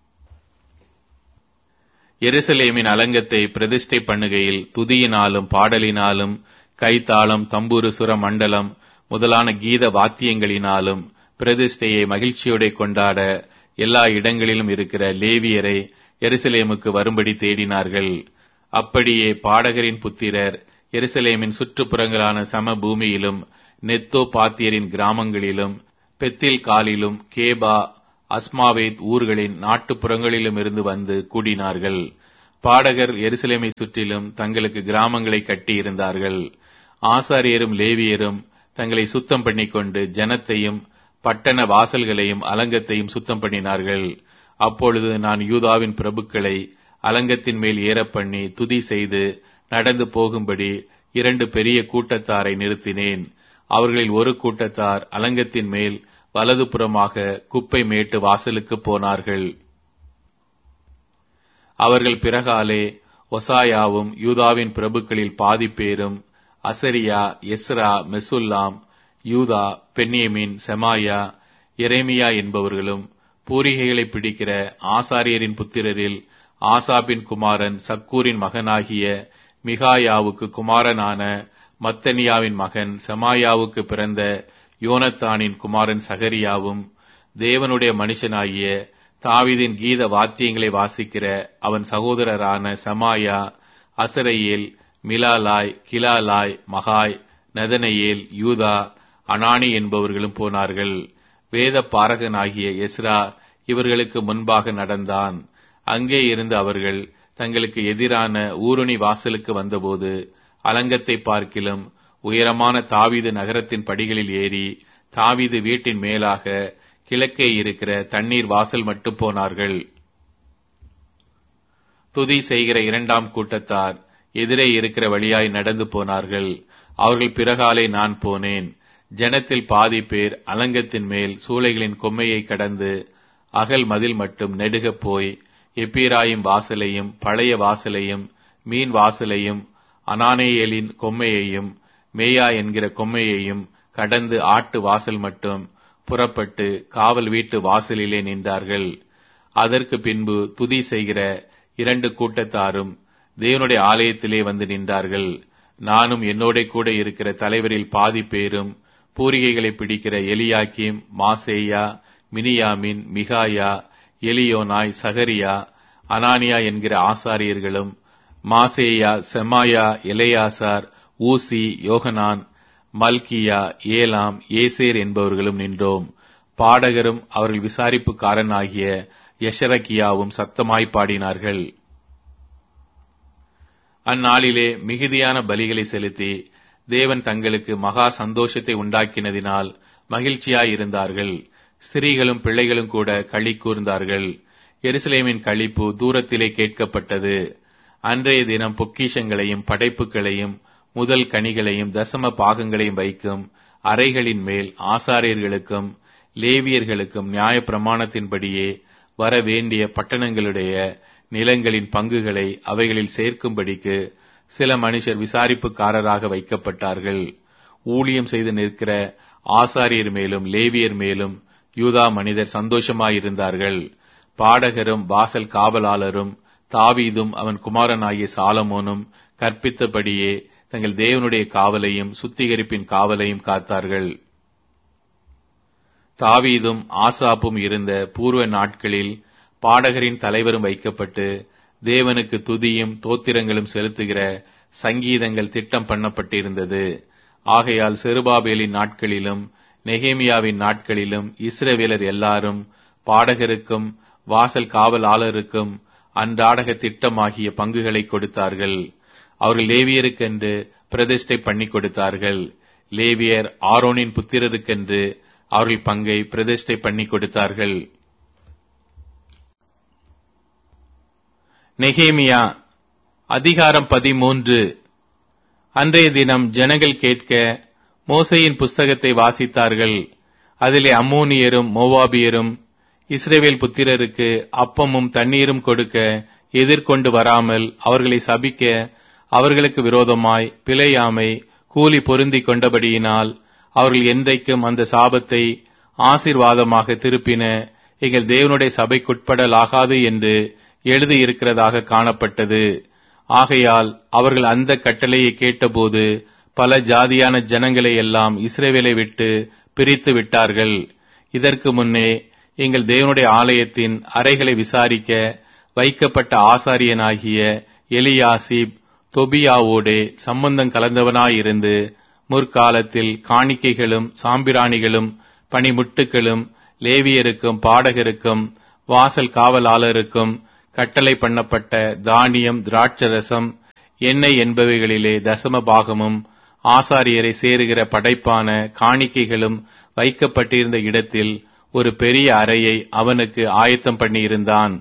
எருசலேமின் அலங்கத்தை பிரதிஷ்டை பண்ணுகையில் துதியினாலும் பாடலினாலும் கைத்தாளம் தம்புரு சுர மண்டலம் முதலான கீத வாத்தியங்களினாலும் பிரதிஷ்டையை மகிழ்ச்சியோட கொண்டாட எல்லா இடங்களிலும் இருக்கிற லேவியரை எருசலேமுக்கு வரும்படி தேடினார்கள் அப்படியே பாடகரின் புத்திரர் எருசலேமின் சுற்றுப்புறங்களான சம பூமியிலும் நெத்தோ பாத்தியரின் கிராமங்களிலும் பெத்தில் காலிலும் கேபா அஸ்மாவேத் ஊர்களின் நாட்டுப்புறங்களிலும் இருந்து வந்து கூடினார்கள் பாடகர் எருசலேமை சுற்றிலும் தங்களுக்கு கிராமங்களை கட்டி இருந்தார்கள் ஆசாரியரும் லேவியரும் தங்களை சுத்தம் பண்ணிக்கொண்டு ஜனத்தையும் பட்டண வாசல்களையும் அலங்கத்தையும் சுத்தம் பண்ணினார்கள் அப்பொழுது நான் யூதாவின் பிரபுக்களை அலங்கத்தின் மேல் ஏறப்பண்ணி துதி செய்து நடந்து போகும்படி இரண்டு பெரிய கூட்டத்தாரை நிறுத்தினேன் அவர்களில் ஒரு கூட்டத்தார் அலங்கத்தின் மேல் வலதுபுறமாக குப்பை மேட்டு வாசலுக்கு போனார்கள் அவர்கள் பிறகாலே ஒசாயாவும் யூதாவின் பிரபுக்களில் பாதி பேரும் அசரியா எஸ்ரா மெசுல்லாம் யூதா பென்யமின் செமாயா எரேமியா என்பவர்களும் பூரிகைகளை பிடிக்கிற ஆசாரியரின் புத்திரரில் ஆசாபின் குமாரன் சக்கூரின் மகனாகிய மிகாயாவுக்கு குமாரனான மத்தனியாவின் மகன் செமாயாவுக்கு பிறந்த யோனத்தானின் குமாரன் சகரியாவும் தேவனுடைய மனுஷனாகிய தாவிதின் கீத வாத்தியங்களை வாசிக்கிற அவன் சகோதரரான சமாயா அசரையேல் மிலாலாய் கிலாலாய் மகாய் நதனையேல் யூதா அனானி என்பவர்களும் போனார்கள் வேத பாரகனாகிய எஸ்ரா இவர்களுக்கு முன்பாக நடந்தான் அங்கே இருந்து அவர்கள் தங்களுக்கு எதிரான ஊருணி வாசலுக்கு வந்தபோது அலங்கத்தை பார்க்கிலும் உயரமான தாவீது நகரத்தின் படிகளில் ஏறி தாவீது வீட்டின் மேலாக கிழக்கே இருக்கிற தண்ணீர் வாசல் மட்டும் போனார்கள் துதி செய்கிற இரண்டாம் கூட்டத்தார் எதிரே இருக்கிற வழியாய் நடந்து போனார்கள் அவர்கள் பிறகாலே நான் போனேன் ஜனத்தில் பாதி பேர் அலங்கத்தின் மேல் சூளைகளின் கொம்மையை கடந்து அகல் மதில் மட்டும் நெடுகப் போய் எப்பிராயும் வாசலையும் பழைய வாசலையும் மீன் வாசலையும் அனானேயலின் கொம்மையையும் மேயா என்கிற கொம்மையையும் கடந்து ஆட்டு வாசல் மட்டும் புறப்பட்டு காவல் வீட்டு வாசலிலே நின்றார்கள் அதற்கு பின்பு துதி செய்கிற இரண்டு கூட்டத்தாரும் தேவனுடைய ஆலயத்திலே வந்து நின்றார்கள் நானும் என்னோட கூட இருக்கிற தலைவரில் பாதி பேரும் பூரிகைகளை பிடிக்கிற எலியாக்கிம் மாசேயா மினியாமின் மிகாயா எலியோனாய் சகரியா அனானியா என்கிற ஆசாரியர்களும் மாசேயா செமாயா எலையாசார் ஊசி யோகனான் மல்கியா ஏலாம் ஏசேர் என்பவர்களும் நின்றோம் பாடகரும் அவர்கள் விசாரிப்புக்காரனாகிய யஷரக்கியாவும் சத்தமாய் பாடினார்கள் அந்நாளிலே மிகுதியான பலிகளை செலுத்தி தேவன் தங்களுக்கு மகா சந்தோஷத்தை உண்டாக்கினதினால் மகிழ்ச்சியாயிருந்தார்கள் ஸ்திரீகளும் பிள்ளைகளும் கூட களி கூர்ந்தார்கள் எருசலேமின் களிப்பு தூரத்திலே கேட்கப்பட்டது அன்றைய தினம் பொக்கிஷங்களையும் படைப்புகளையும் முதல் கனிகளையும் தசம பாகங்களையும் வைக்கும் அறைகளின் மேல் ஆசாரியர்களுக்கும் லேவியர்களுக்கும் நியாய பிரமாணத்தின்படியே வர வேண்டிய பட்டணங்களுடைய நிலங்களின் பங்குகளை அவைகளில் சேர்க்கும்படிக்கு சில மனுஷர் விசாரிப்புக்காரராக வைக்கப்பட்டார்கள் ஊழியம் செய்து நிற்கிற ஆசாரியர் மேலும் லேவியர் மேலும் யூதா மனிதர் சந்தோஷமாயிருந்தார்கள் பாடகரும் வாசல் காவலாளரும் தாவீதும் அவன் குமாரனாகிய சாலமோனும் கற்பித்தபடியே தங்கள் தேவனுடைய காவலையும் சுத்திகரிப்பின் காவலையும் காத்தார்கள் தாவீதும் ஆசாப்பும் இருந்த பூர்வ நாட்களில் பாடகரின் தலைவரும் வைக்கப்பட்டு தேவனுக்கு துதியும் தோத்திரங்களும் செலுத்துகிற சங்கீதங்கள் திட்டம் பண்ணப்பட்டிருந்தது ஆகையால் செருபாபேலின் நாட்களிலும் நெகேமியாவின் நாட்களிலும் இஸ்ரவேலர் எல்லாரும் பாடகருக்கும் வாசல் காவலாளருக்கும் அன்றாடக திட்டமாகிய பங்குகளை கொடுத்தார்கள் அவர்கள் லேவியருக்கென்று பிரதிஷ்டை பண்ணி கொடுத்தார்கள் லேவியர் ஆரோனின் புத்திரருக்கென்று அவர்கள் பங்கை பிரதிஷ்டை பண்ணி கொடுத்தார்கள் நெகேமியா அதிகாரம் பதிமூன்று அன்றைய தினம் ஜனங்கள் கேட்க மோசையின் புஸ்தகத்தை வாசித்தார்கள் அதிலே அம்மோனியரும் மோவாபியரும் இஸ்ரேவேல் புத்திரருக்கு அப்பமும் தண்ணீரும் கொடுக்க எதிர்கொண்டு வராமல் அவர்களை சபிக்க அவர்களுக்கு விரோதமாய் பிழையாமை கூலி பொருந்தி கொண்டபடியினால் அவர்கள் என்றைக்கும் அந்த சாபத்தை ஆசிர்வாதமாக திருப்பின எங்கள் தேவனுடைய சபைக்குட்படலாகாது என்று எழுதியிருக்கிறதாக காணப்பட்டது ஆகையால் அவர்கள் அந்த கட்டளையை கேட்டபோது பல ஜாதியான ஜனங்களை எல்லாம் இஸ்ரேவேலை விட்டு பிரித்து விட்டார்கள் இதற்கு முன்னே எங்கள் தேவனுடைய ஆலயத்தின் அறைகளை விசாரிக்க வைக்கப்பட்ட ஆசாரியனாகிய எலியாசிப் தொபியாவோடே சம்பந்தம் கலந்தவனாயிருந்து முற்காலத்தில் காணிக்கைகளும் சாம்பிராணிகளும் பனிமுட்டுகளும் லேவியருக்கும் பாடகருக்கும் வாசல் காவலாளருக்கும் கட்டளை பண்ணப்பட்ட தானியம் திராட்சரசம் எண்ணெய் என்பவைகளிலே தசம பாகமும் ஆசாரியரை சேருகிற படைப்பான காணிக்கைகளும் வைக்கப்பட்டிருந்த இடத்தில் ஒரு பெரிய அறையை அவனுக்கு ஆயத்தம் பண்ணியிருந்தான்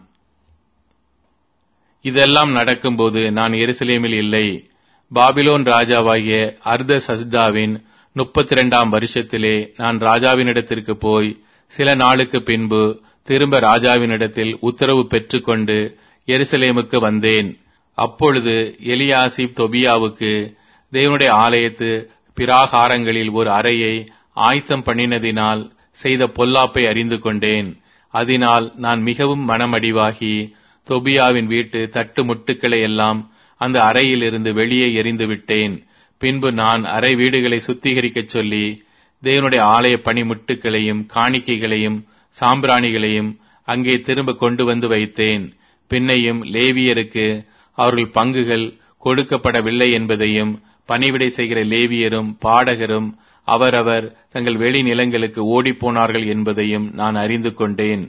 இதெல்லாம் நடக்கும்போது நான் எருசலேமில் இல்லை பாபிலோன் ராஜாவாகிய அர்த சஸ்தாவின் முப்பத்தி இரண்டாம் வருஷத்திலே நான் ராஜாவினிடத்திற்கு போய் சில நாளுக்கு பின்பு திரும்ப ராஜாவினிடத்தில் உத்தரவு பெற்றுக்கொண்டு எருசலேமுக்கு வந்தேன் அப்பொழுது எலியாசிப் தொபியாவுக்கு தேவனுடைய ஆலயத்து பிராகாரங்களில் ஒரு அறையை ஆயத்தம் பண்ணினதினால் செய்த பொல்லாப்பை அறிந்து கொண்டேன் அதனால் நான் மிகவும் மனமடிவாகி தொபியாவின் வீட்டு தட்டு முட்டுக்களை எல்லாம் அந்த அறையிலிருந்து வெளியே எறிந்து விட்டேன் பின்பு நான் அறை வீடுகளை சுத்திகரிக்கச் சொல்லி தேவனுடைய ஆலய பணிமுட்டுகளையும் காணிக்கைகளையும் சாம்பிராணிகளையும் அங்கே திரும்ப கொண்டு வந்து வைத்தேன் பின்னையும் லேவியருக்கு அவர்கள் பங்குகள் கொடுக்கப்படவில்லை என்பதையும் பணிவிடை செய்கிற லேவியரும் பாடகரும் அவரவர் தங்கள் வெளி நிலங்களுக்கு ஓடிப்போனார்கள் என்பதையும் நான் அறிந்து கொண்டேன்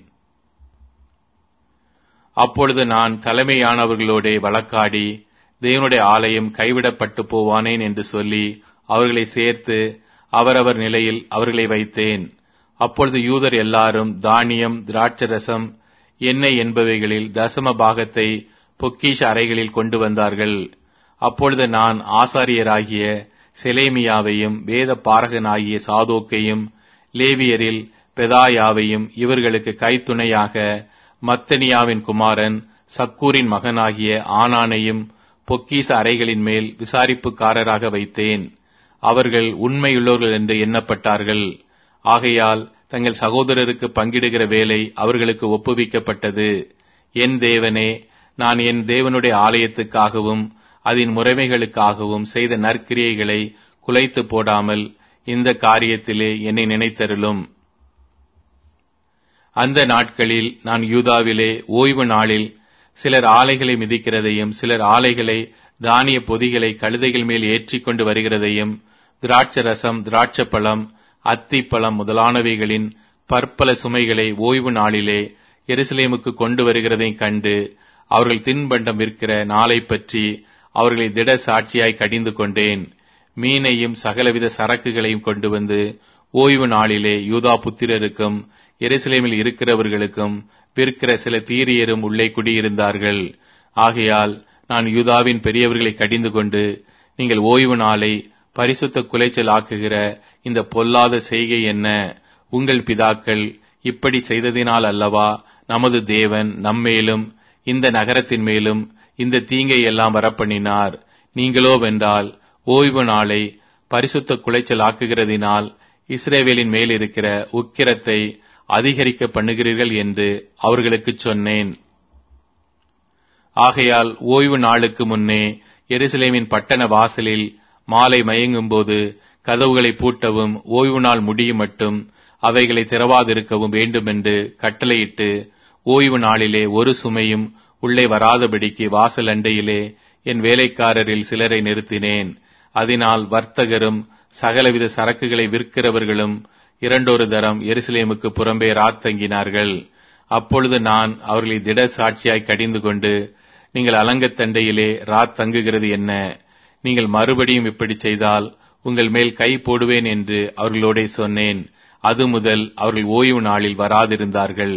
அப்பொழுது நான் தலைமையானவர்களோடே வழக்காடி தேவனுடைய ஆலயம் கைவிடப்பட்டு போவானேன் என்று சொல்லி அவர்களை சேர்த்து அவரவர் நிலையில் அவர்களை வைத்தேன் அப்பொழுது யூதர் எல்லாரும் தானியம் திராட்சரசம் எண்ணெய் என்பவைகளில் தசம பாகத்தை பொக்கிஷ அறைகளில் கொண்டு வந்தார்கள் அப்பொழுது நான் ஆசாரியராகிய செலேமியாவையும் வேத பாரகனாகிய சாதோக்கையும் லேவியரில் பெதாயாவையும் இவர்களுக்கு கைத்துணையாக மத்தனியாவின் குமாரன் சக்கூரின் மகனாகிய ஆனானையும் பொக்கீச அறைகளின் மேல் விசாரிப்புக்காரராக வைத்தேன் அவர்கள் உண்மையுள்ளவர்கள் என்று எண்ணப்பட்டார்கள் ஆகையால் தங்கள் சகோதரருக்கு பங்கிடுகிற வேலை அவர்களுக்கு ஒப்புவிக்கப்பட்டது என் தேவனே நான் என் தேவனுடைய ஆலயத்துக்காகவும் அதன் முறைமைகளுக்காகவும் செய்த நற்கிரியைகளை குலைத்து போடாமல் இந்த காரியத்திலே என்னை நினைத்தருளும் அந்த நாட்களில் நான் யூதாவிலே ஓய்வு நாளில் சிலர் ஆலைகளை மிதிக்கிறதையும் சிலர் ஆலைகளை தானிய பொதிகளை கழுதைகள் மேல் ஏற்றிக் கொண்டு வருகிறதையும் திராட்சரசம் திராட்சப்பழம் அத்திப்பழம் முதலானவைகளின் பற்பல சுமைகளை ஓய்வு நாளிலே எருசலேமுக்கு கொண்டு வருகிறதையும் கண்டு அவர்கள் தின்பண்டம் விற்கிற நாளை பற்றி அவர்களை திட சாட்சியாய் கடிந்து கொண்டேன் மீனையும் சகலவித சரக்குகளையும் கொண்டு வந்து ஓய்வு நாளிலே யூதா புத்திரருக்கும் எருசலேமில் இருக்கிறவர்களுக்கும் விற்கிற சில தீரியரும் உள்ளே குடியிருந்தார்கள் ஆகையால் நான் யூதாவின் பெரியவர்களை கடிந்து கொண்டு நீங்கள் ஓய்வு நாளை பரிசுத்த குலைச்சல் ஆக்குகிற இந்த பொல்லாத செய்கை என்ன உங்கள் பிதாக்கள் இப்படி செய்ததினால் அல்லவா நமது தேவன் நம்மேலும் இந்த நகரத்தின் மேலும் இந்த தீங்கை எல்லாம் வரப்பண்ணினார் நீங்களோ வென்றால் ஓய்வு நாளை பரிசுத்த குலைச்சல் ஆக்குகிறதினால் இஸ்ரேவேலின் மேல் இருக்கிற உக்கிரத்தை அதிகரிக்க பண்ணுகிறீர்கள் என்று அவர்களுக்கு சொன்னேன் ஆகையால் ஓய்வு நாளுக்கு முன்னே எருசலேமின் பட்டண வாசலில் மாலை மயங்கும்போது கதவுகளை பூட்டவும் ஓய்வு நாள் முடியும் மட்டும் அவைகளை திறவாதிருக்கவும் வேண்டுமென்று கட்டளையிட்டு ஓய்வு நாளிலே ஒரு சுமையும் உள்ளே வராதபடிக்கு வாசல் அண்டையிலே என் வேலைக்காரரில் சிலரை நிறுத்தினேன் அதனால் வர்த்தகரும் சகலவித சரக்குகளை விற்கிறவர்களும் இரண்டொரு தரம் எருசலேமுக்கு புறம்பே ராத்தங்கினார்கள் அப்பொழுது நான் அவர்களை திட சாட்சியாய் கடிந்து கொண்டு நீங்கள் அலங்கத்தண்டையிலே ராத் தங்குகிறது என்ன நீங்கள் மறுபடியும் இப்படி செய்தால் உங்கள் மேல் கை போடுவேன் என்று அவர்களோடே சொன்னேன் அது முதல் அவர்கள் ஓய்வு நாளில் வராதிருந்தார்கள்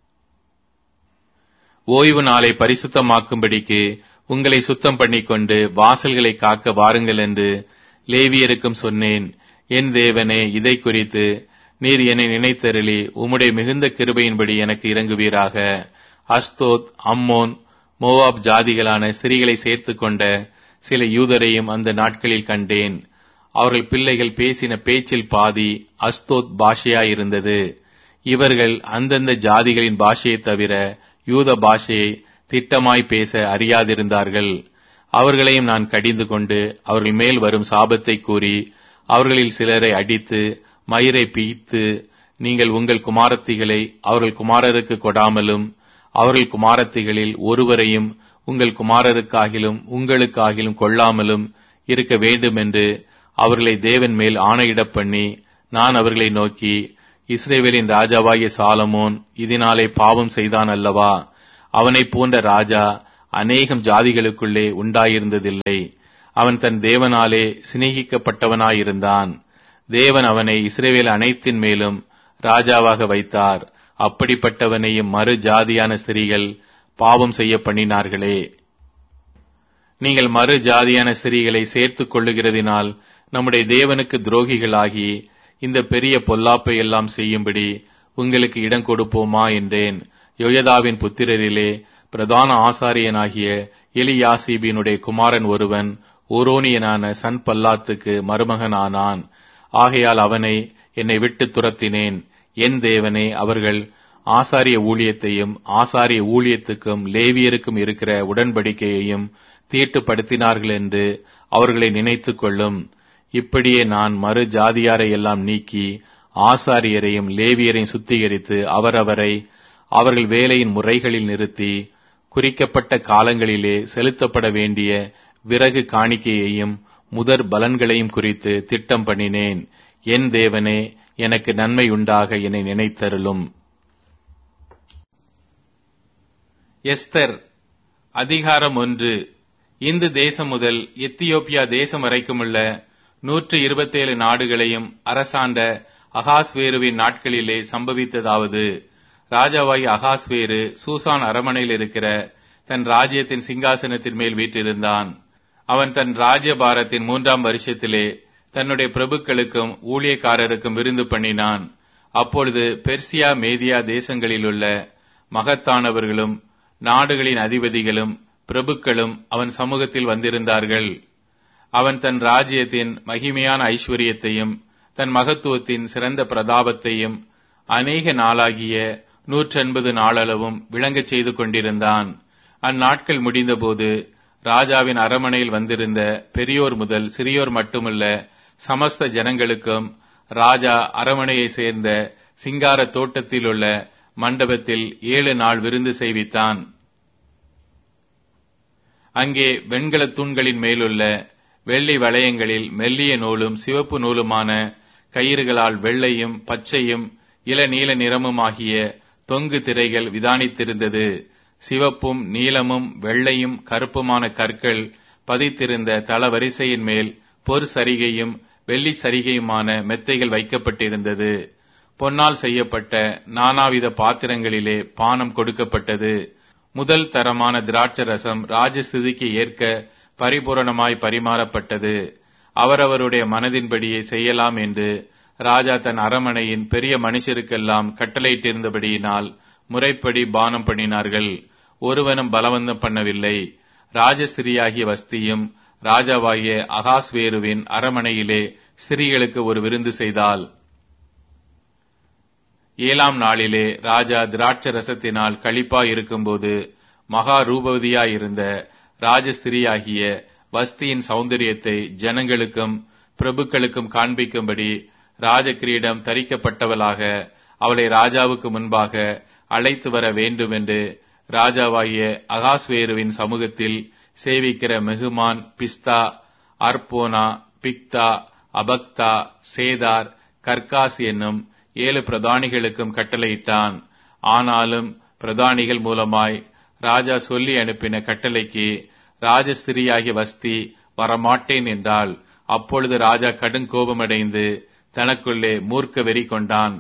ஓய்வு நாளை பரிசுத்தமாக்கும்படிக்கு உங்களை சுத்தம் பண்ணிக்கொண்டு வாசல்களை காக்க வாருங்கள் என்று லேவியருக்கும் சொன்னேன் என் தேவனே இதை குறித்து நீர் என்னை நினைத்தருளி உம்முடைய மிகுந்த கிருபையின்படி எனக்கு இறங்குவீராக அஸ்தோத் அம்மோன் மோவாப் ஜாதிகளான ஸ்திரீகளை சேர்த்துக் கொண்ட சில யூதரையும் அந்த நாட்களில் கண்டேன் அவர்கள் பிள்ளைகள் பேசின பேச்சில் பாதி அஸ்தோத் பாஷையாயிருந்தது இவர்கள் அந்தந்த ஜாதிகளின் பாஷையைத் தவிர யூத பாஷையை திட்டமாய் பேச அறியாதிருந்தார்கள் அவர்களையும் நான் கடிந்து கொண்டு அவர்கள் மேல் வரும் சாபத்தை கூறி அவர்களில் சிலரை அடித்து மயிரை பீய்த்து நீங்கள் உங்கள் குமாரத்திகளை அவர்கள் குமாரருக்கு கொடாமலும் அவர்கள் குமாரத்திகளில் ஒருவரையும் உங்கள் குமாரருக்காகிலும் உங்களுக்காகிலும் கொள்ளாமலும் இருக்க வேண்டும் என்று அவர்களை தேவன் மேல் ஆணையிடப் பண்ணி நான் அவர்களை நோக்கி இஸ்ரேவேலின் ராஜாவாகிய சாலமோன் இதனாலே பாவம் செய்தான் அல்லவா அவனைப் போன்ற ராஜா அநேகம் ஜாதிகளுக்குள்ளே உண்டாயிருந்ததில்லை அவன் தன் தேவனாலே சிநேகிக்கப்பட்டவனாயிருந்தான் தேவன் அவனை இஸ்ரேவேல் அனைத்தின் மேலும் ராஜாவாக வைத்தார் அப்படிப்பட்டவனையும் மறு ஜாதியான ஸ்திரீகள் பாவம் செய்ய பண்ணினார்களே நீங்கள் மறு ஜாதியான ஸ்திரீகளை சேர்த்துக் கொள்ளுகிறதினால் நம்முடைய தேவனுக்கு துரோகிகளாகி இந்த பெரிய பொல்லாப்பை எல்லாம் செய்யும்படி உங்களுக்கு இடம் கொடுப்போமா என்றேன் யோயதாவின் புத்திரரிலே பிரதான ஆசாரியனாகிய எலியாசிபினுடைய குமாரன் ஒருவன் ஓரோனியனான சன் பல்லாத்துக்கு மருமகனானான் ஆகையால் அவனை என்னை விட்டு துரத்தினேன் என் தேவனே அவர்கள் ஆசாரிய ஊழியத்தையும் ஆசாரிய ஊழியத்துக்கும் லேவியருக்கும் இருக்கிற உடன்படிக்கையையும் தீட்டுப்படுத்தினார்கள் என்று அவர்களை நினைத்துக் கொள்ளும் இப்படியே நான் மறு ஜாதியாரை எல்லாம் நீக்கி ஆசாரியரையும் லேவியரையும் சுத்திகரித்து அவரவரை அவர்கள் வேலையின் முறைகளில் நிறுத்தி குறிக்கப்பட்ட காலங்களிலே செலுத்தப்பட வேண்டிய விறகு காணிக்கையையும் முதற் பலன்களையும் குறித்து திட்டம் பண்ணினேன் என் தேவனே எனக்கு நன்மை உண்டாக என்னை நினைத்தருளும் எஸ்தர் அதிகாரம் ஒன்று இந்து தேசம் முதல் எத்தியோப்பியா தேசம் வரைக்குமுள்ள நூற்று இருபத்தேழு நாடுகளையும் அரசாண்ட அகாஸ்வேருவின் நாட்களிலே சம்பவித்ததாவது ராஜாவாய் அகாஸ்வேரு சூசான் அரமனையில் இருக்கிற தன் ராஜ்யத்தின் சிங்காசனத்தின் மேல் வீற்றிருந்தான் அவன் தன் ராஜ்யபாரத்தின் மூன்றாம் வருஷத்திலே தன்னுடைய பிரபுக்களுக்கும் ஊழியக்காரருக்கும் விருந்து பண்ணினான் அப்பொழுது பெர்சியா மேதியா தேசங்களிலுள்ள மகத்தானவர்களும் நாடுகளின் அதிபதிகளும் பிரபுக்களும் அவன் சமூகத்தில் வந்திருந்தார்கள் அவன் தன் ராஜ்யத்தின் மகிமையான ஐஸ்வர்யத்தையும் தன் மகத்துவத்தின் சிறந்த பிரதாபத்தையும் அநேக நாளாகிய நூற்றெண்பது நாளளவும் விளங்கச் செய்து கொண்டிருந்தான் அந்நாட்கள் முடிந்தபோது ராஜாவின் அரமனையில் வந்திருந்த பெரியோர் முதல் சிறியோர் மட்டுமல்ல சமஸ்த ஜனங்களுக்கும் ராஜா அரமனையை சேர்ந்த சிங்கார தோட்டத்தில் உள்ள மண்டபத்தில் ஏழு நாள் விருந்து செய்வித்தான் அங்கே வெண்கல தூண்களின் மேலுள்ள வெள்ளி வளையங்களில் மெல்லிய நூலும் சிவப்பு நூலுமான கயிறுகளால் வெள்ளையும் பச்சையும் இளநீல நிறமுமாகிய தொங்கு திரைகள் விதானித்திருந்தது சிவப்பும் நீலமும் வெள்ளையும் கருப்புமான கற்கள் பதித்திருந்த தளவரிசையின் மேல் பொற் சரிகையும் வெள்ளி சரிகையுமான மெத்தைகள் வைக்கப்பட்டிருந்தது பொன்னால் செய்யப்பட்ட நானாவித பாத்திரங்களிலே பானம் கொடுக்கப்பட்டது முதல் தரமான திராட்ச ரசம் ராஜஸ்திதிக்கு ஏற்க பரிபூரணமாய் பரிமாறப்பட்டது அவரவருடைய மனதின்படியே செய்யலாம் என்று ராஜா தன் அரமனையின் பெரிய மனுஷருக்கெல்லாம் கட்டளையிட்டிருந்தபடியினால் முறைப்படி பானம் பண்ணினார்கள் ஒருவனும் பலவந்தம் பண்ணவில்லை ராஜஸ்திரியாகிய வஸ்தியும் ராஜாவாகிய அகாஸ்வேருவின் அரமனையிலே ஸ்திரீகளுக்கு ஒரு விருந்து செய்தாள் ஏழாம் நாளிலே ராஜா திராட்ச ரசத்தினால் களிப்பாய் இருக்கும்போது மகா ரூபவதியாயிருந்த ராஜஸ்திரியாகிய வஸ்தியின் சௌந்தரியத்தை ஜனங்களுக்கும் பிரபுக்களுக்கும் காண்பிக்கும்படி ராஜகிரீடம் தரிக்கப்பட்டவளாக அவளை ராஜாவுக்கு முன்பாக அழைத்து வர வேண்டும் என்று ராஜாவாகிய அகாஸ்வேருவின் சமூகத்தில் சேவிக்கிற மெகுமான் பிஸ்தா அர்போனா பிக்தா அபக்தா சேதார் கர்காஸ் என்னும் ஏழு பிரதானிகளுக்கும் கட்டளையிட்டான் ஆனாலும் பிரதானிகள் மூலமாய் ராஜா சொல்லி அனுப்பின கட்டளைக்கு ராஜஸ்திரியாகிய வஸ்தி வரமாட்டேன் என்றால் அப்பொழுது ராஜா கடுங்கோபமடைந்து தனக்குள்ளே மூர்க்க வெறி கொண்டான்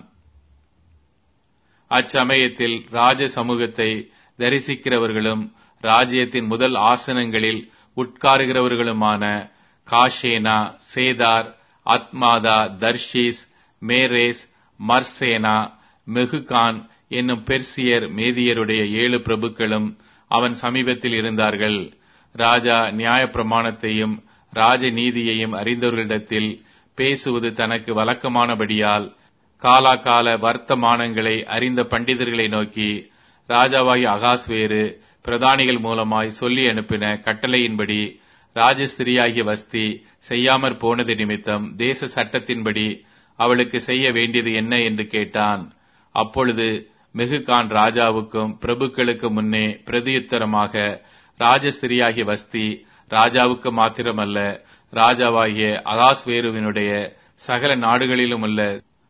அச்சமயத்தில் ராஜ சமூகத்தை தரிசிக்கிறவர்களும் ராஜ்யத்தின் முதல் ஆசனங்களில் உட்காருகிறவர்களுமான காஷேனா சேதார் அத்மாதா தர்ஷீஸ் மேரேஸ் மர்சேனா மெகுகான் என்னும் பெர்சியர் மேதியருடைய ஏழு பிரபுக்களும் அவன் சமீபத்தில் இருந்தார்கள் ராஜா நியாயப்பிரமாணத்தையும் ராஜ நீதியையும் அறிந்தவர்களிடத்தில் பேசுவது தனக்கு வழக்கமானபடியால் காலாகால வர்த்தமானங்களை அறிந்த பண்டிதர்களை நோக்கி ராஜாவாய் அகாஸ்வேரு பிரதானிகள் மூலமாய் சொல்லி அனுப்பின கட்டளையின்படி ராஜஸ்திரியாகிய வஸ்தி செய்யாமற் போனது நிமித்தம் தேச சட்டத்தின்படி அவளுக்கு செய்ய வேண்டியது என்ன என்று கேட்டான் அப்பொழுது மெகுகான் ராஜாவுக்கும் பிரபுக்களுக்கு முன்னே பிரதியுத்தரமாக ராஜஸ்திரியாகிய வஸ்தி ராஜாவுக்கு மாத்திரமல்ல ராஜாவாகிய அகாஸ்வேருவினுடைய சகல நாடுகளிலும் உள்ள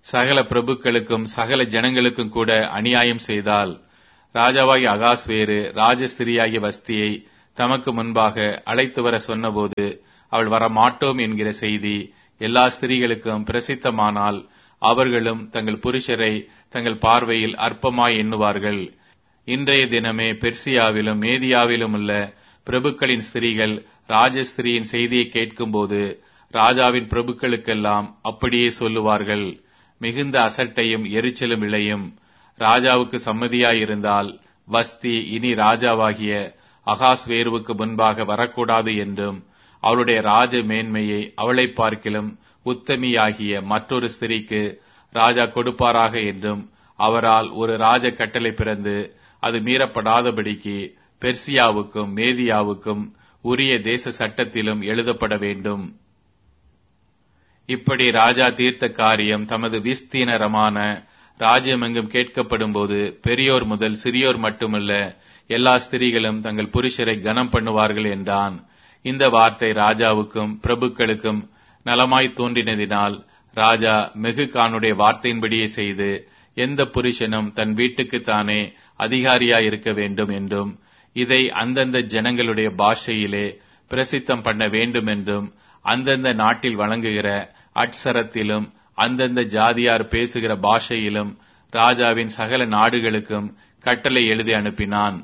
சகல பிரபுக்களுக்கும் சகல ஜனங்களுக்கும் கூட அநியாயம் செய்தால் ராஜாவாகிய அகாஸ்வேறு ராஜஸ்திரியாகிய வஸ்தியை தமக்கு முன்பாக அழைத்து வர சொன்னபோது அவள் வரமாட்டோம் என்கிற செய்தி எல்லா ஸ்திரீகளுக்கும் பிரசித்தமானால் அவர்களும் தங்கள் புருஷரை தங்கள் பார்வையில் அற்பமாய் எண்ணுவார்கள் இன்றைய தினமே பெர்சியாவிலும் மேதியாவிலும் உள்ள பிரபுக்களின் ஸ்திரீகள் ராஜஸ்திரியின் செய்தியை கேட்கும்போது ராஜாவின் பிரபுக்களுக்கெல்லாம் அப்படியே சொல்லுவார்கள் மிகுந்த அசட்டையும் எரிச்சலும் விளையும் ராஜாவுக்கு சம்மதியாயிருந்தால் வஸ்தி இனி ராஜாவாகிய அகாஸ்வேருவுக்கு முன்பாக வரக்கூடாது என்றும் அவளுடைய ராஜ மேன்மையை அவளை பார்க்கிலும் உத்தமியாகிய மற்றொரு ஸ்திரீக்கு ராஜா கொடுப்பாராக என்றும் அவரால் ஒரு ராஜ கட்டளை பிறந்து அது மீறப்படாதபடிக்கு பெர்சியாவுக்கும் மேதியாவுக்கும் உரிய தேச சட்டத்திலும் எழுதப்பட வேண்டும் இப்படி ராஜா தீர்த்த காரியம் தமது விஸ்தீனரமான ராஜ்யமெங்கும் கேட்கப்படும் போது பெரியோர் முதல் சிறியோர் மட்டுமல்ல எல்லா ஸ்திரீகளும் தங்கள் புருஷரை கனம் பண்ணுவார்கள் என்றான் இந்த வார்த்தை ராஜாவுக்கும் பிரபுக்களுக்கும் நலமாய் தோன்றினதினால் ராஜா மெகுகானுடைய வார்த்தையின்படியே செய்து எந்த புருஷனும் தன் வீட்டுக்குத்தானே அதிகாரியாய் இருக்க வேண்டும் என்றும் இதை அந்தந்த ஜனங்களுடைய பாஷையிலே பிரசித்தம் பண்ண வேண்டும் என்றும் அந்தந்த நாட்டில் வழங்குகிற அட்சரத்திலும் அந்தந்த ஜாதியார் பேசுகிற பாஷையிலும் ராஜாவின் சகல நாடுகளுக்கும் கட்டளை எழுதி அனுப்பினான்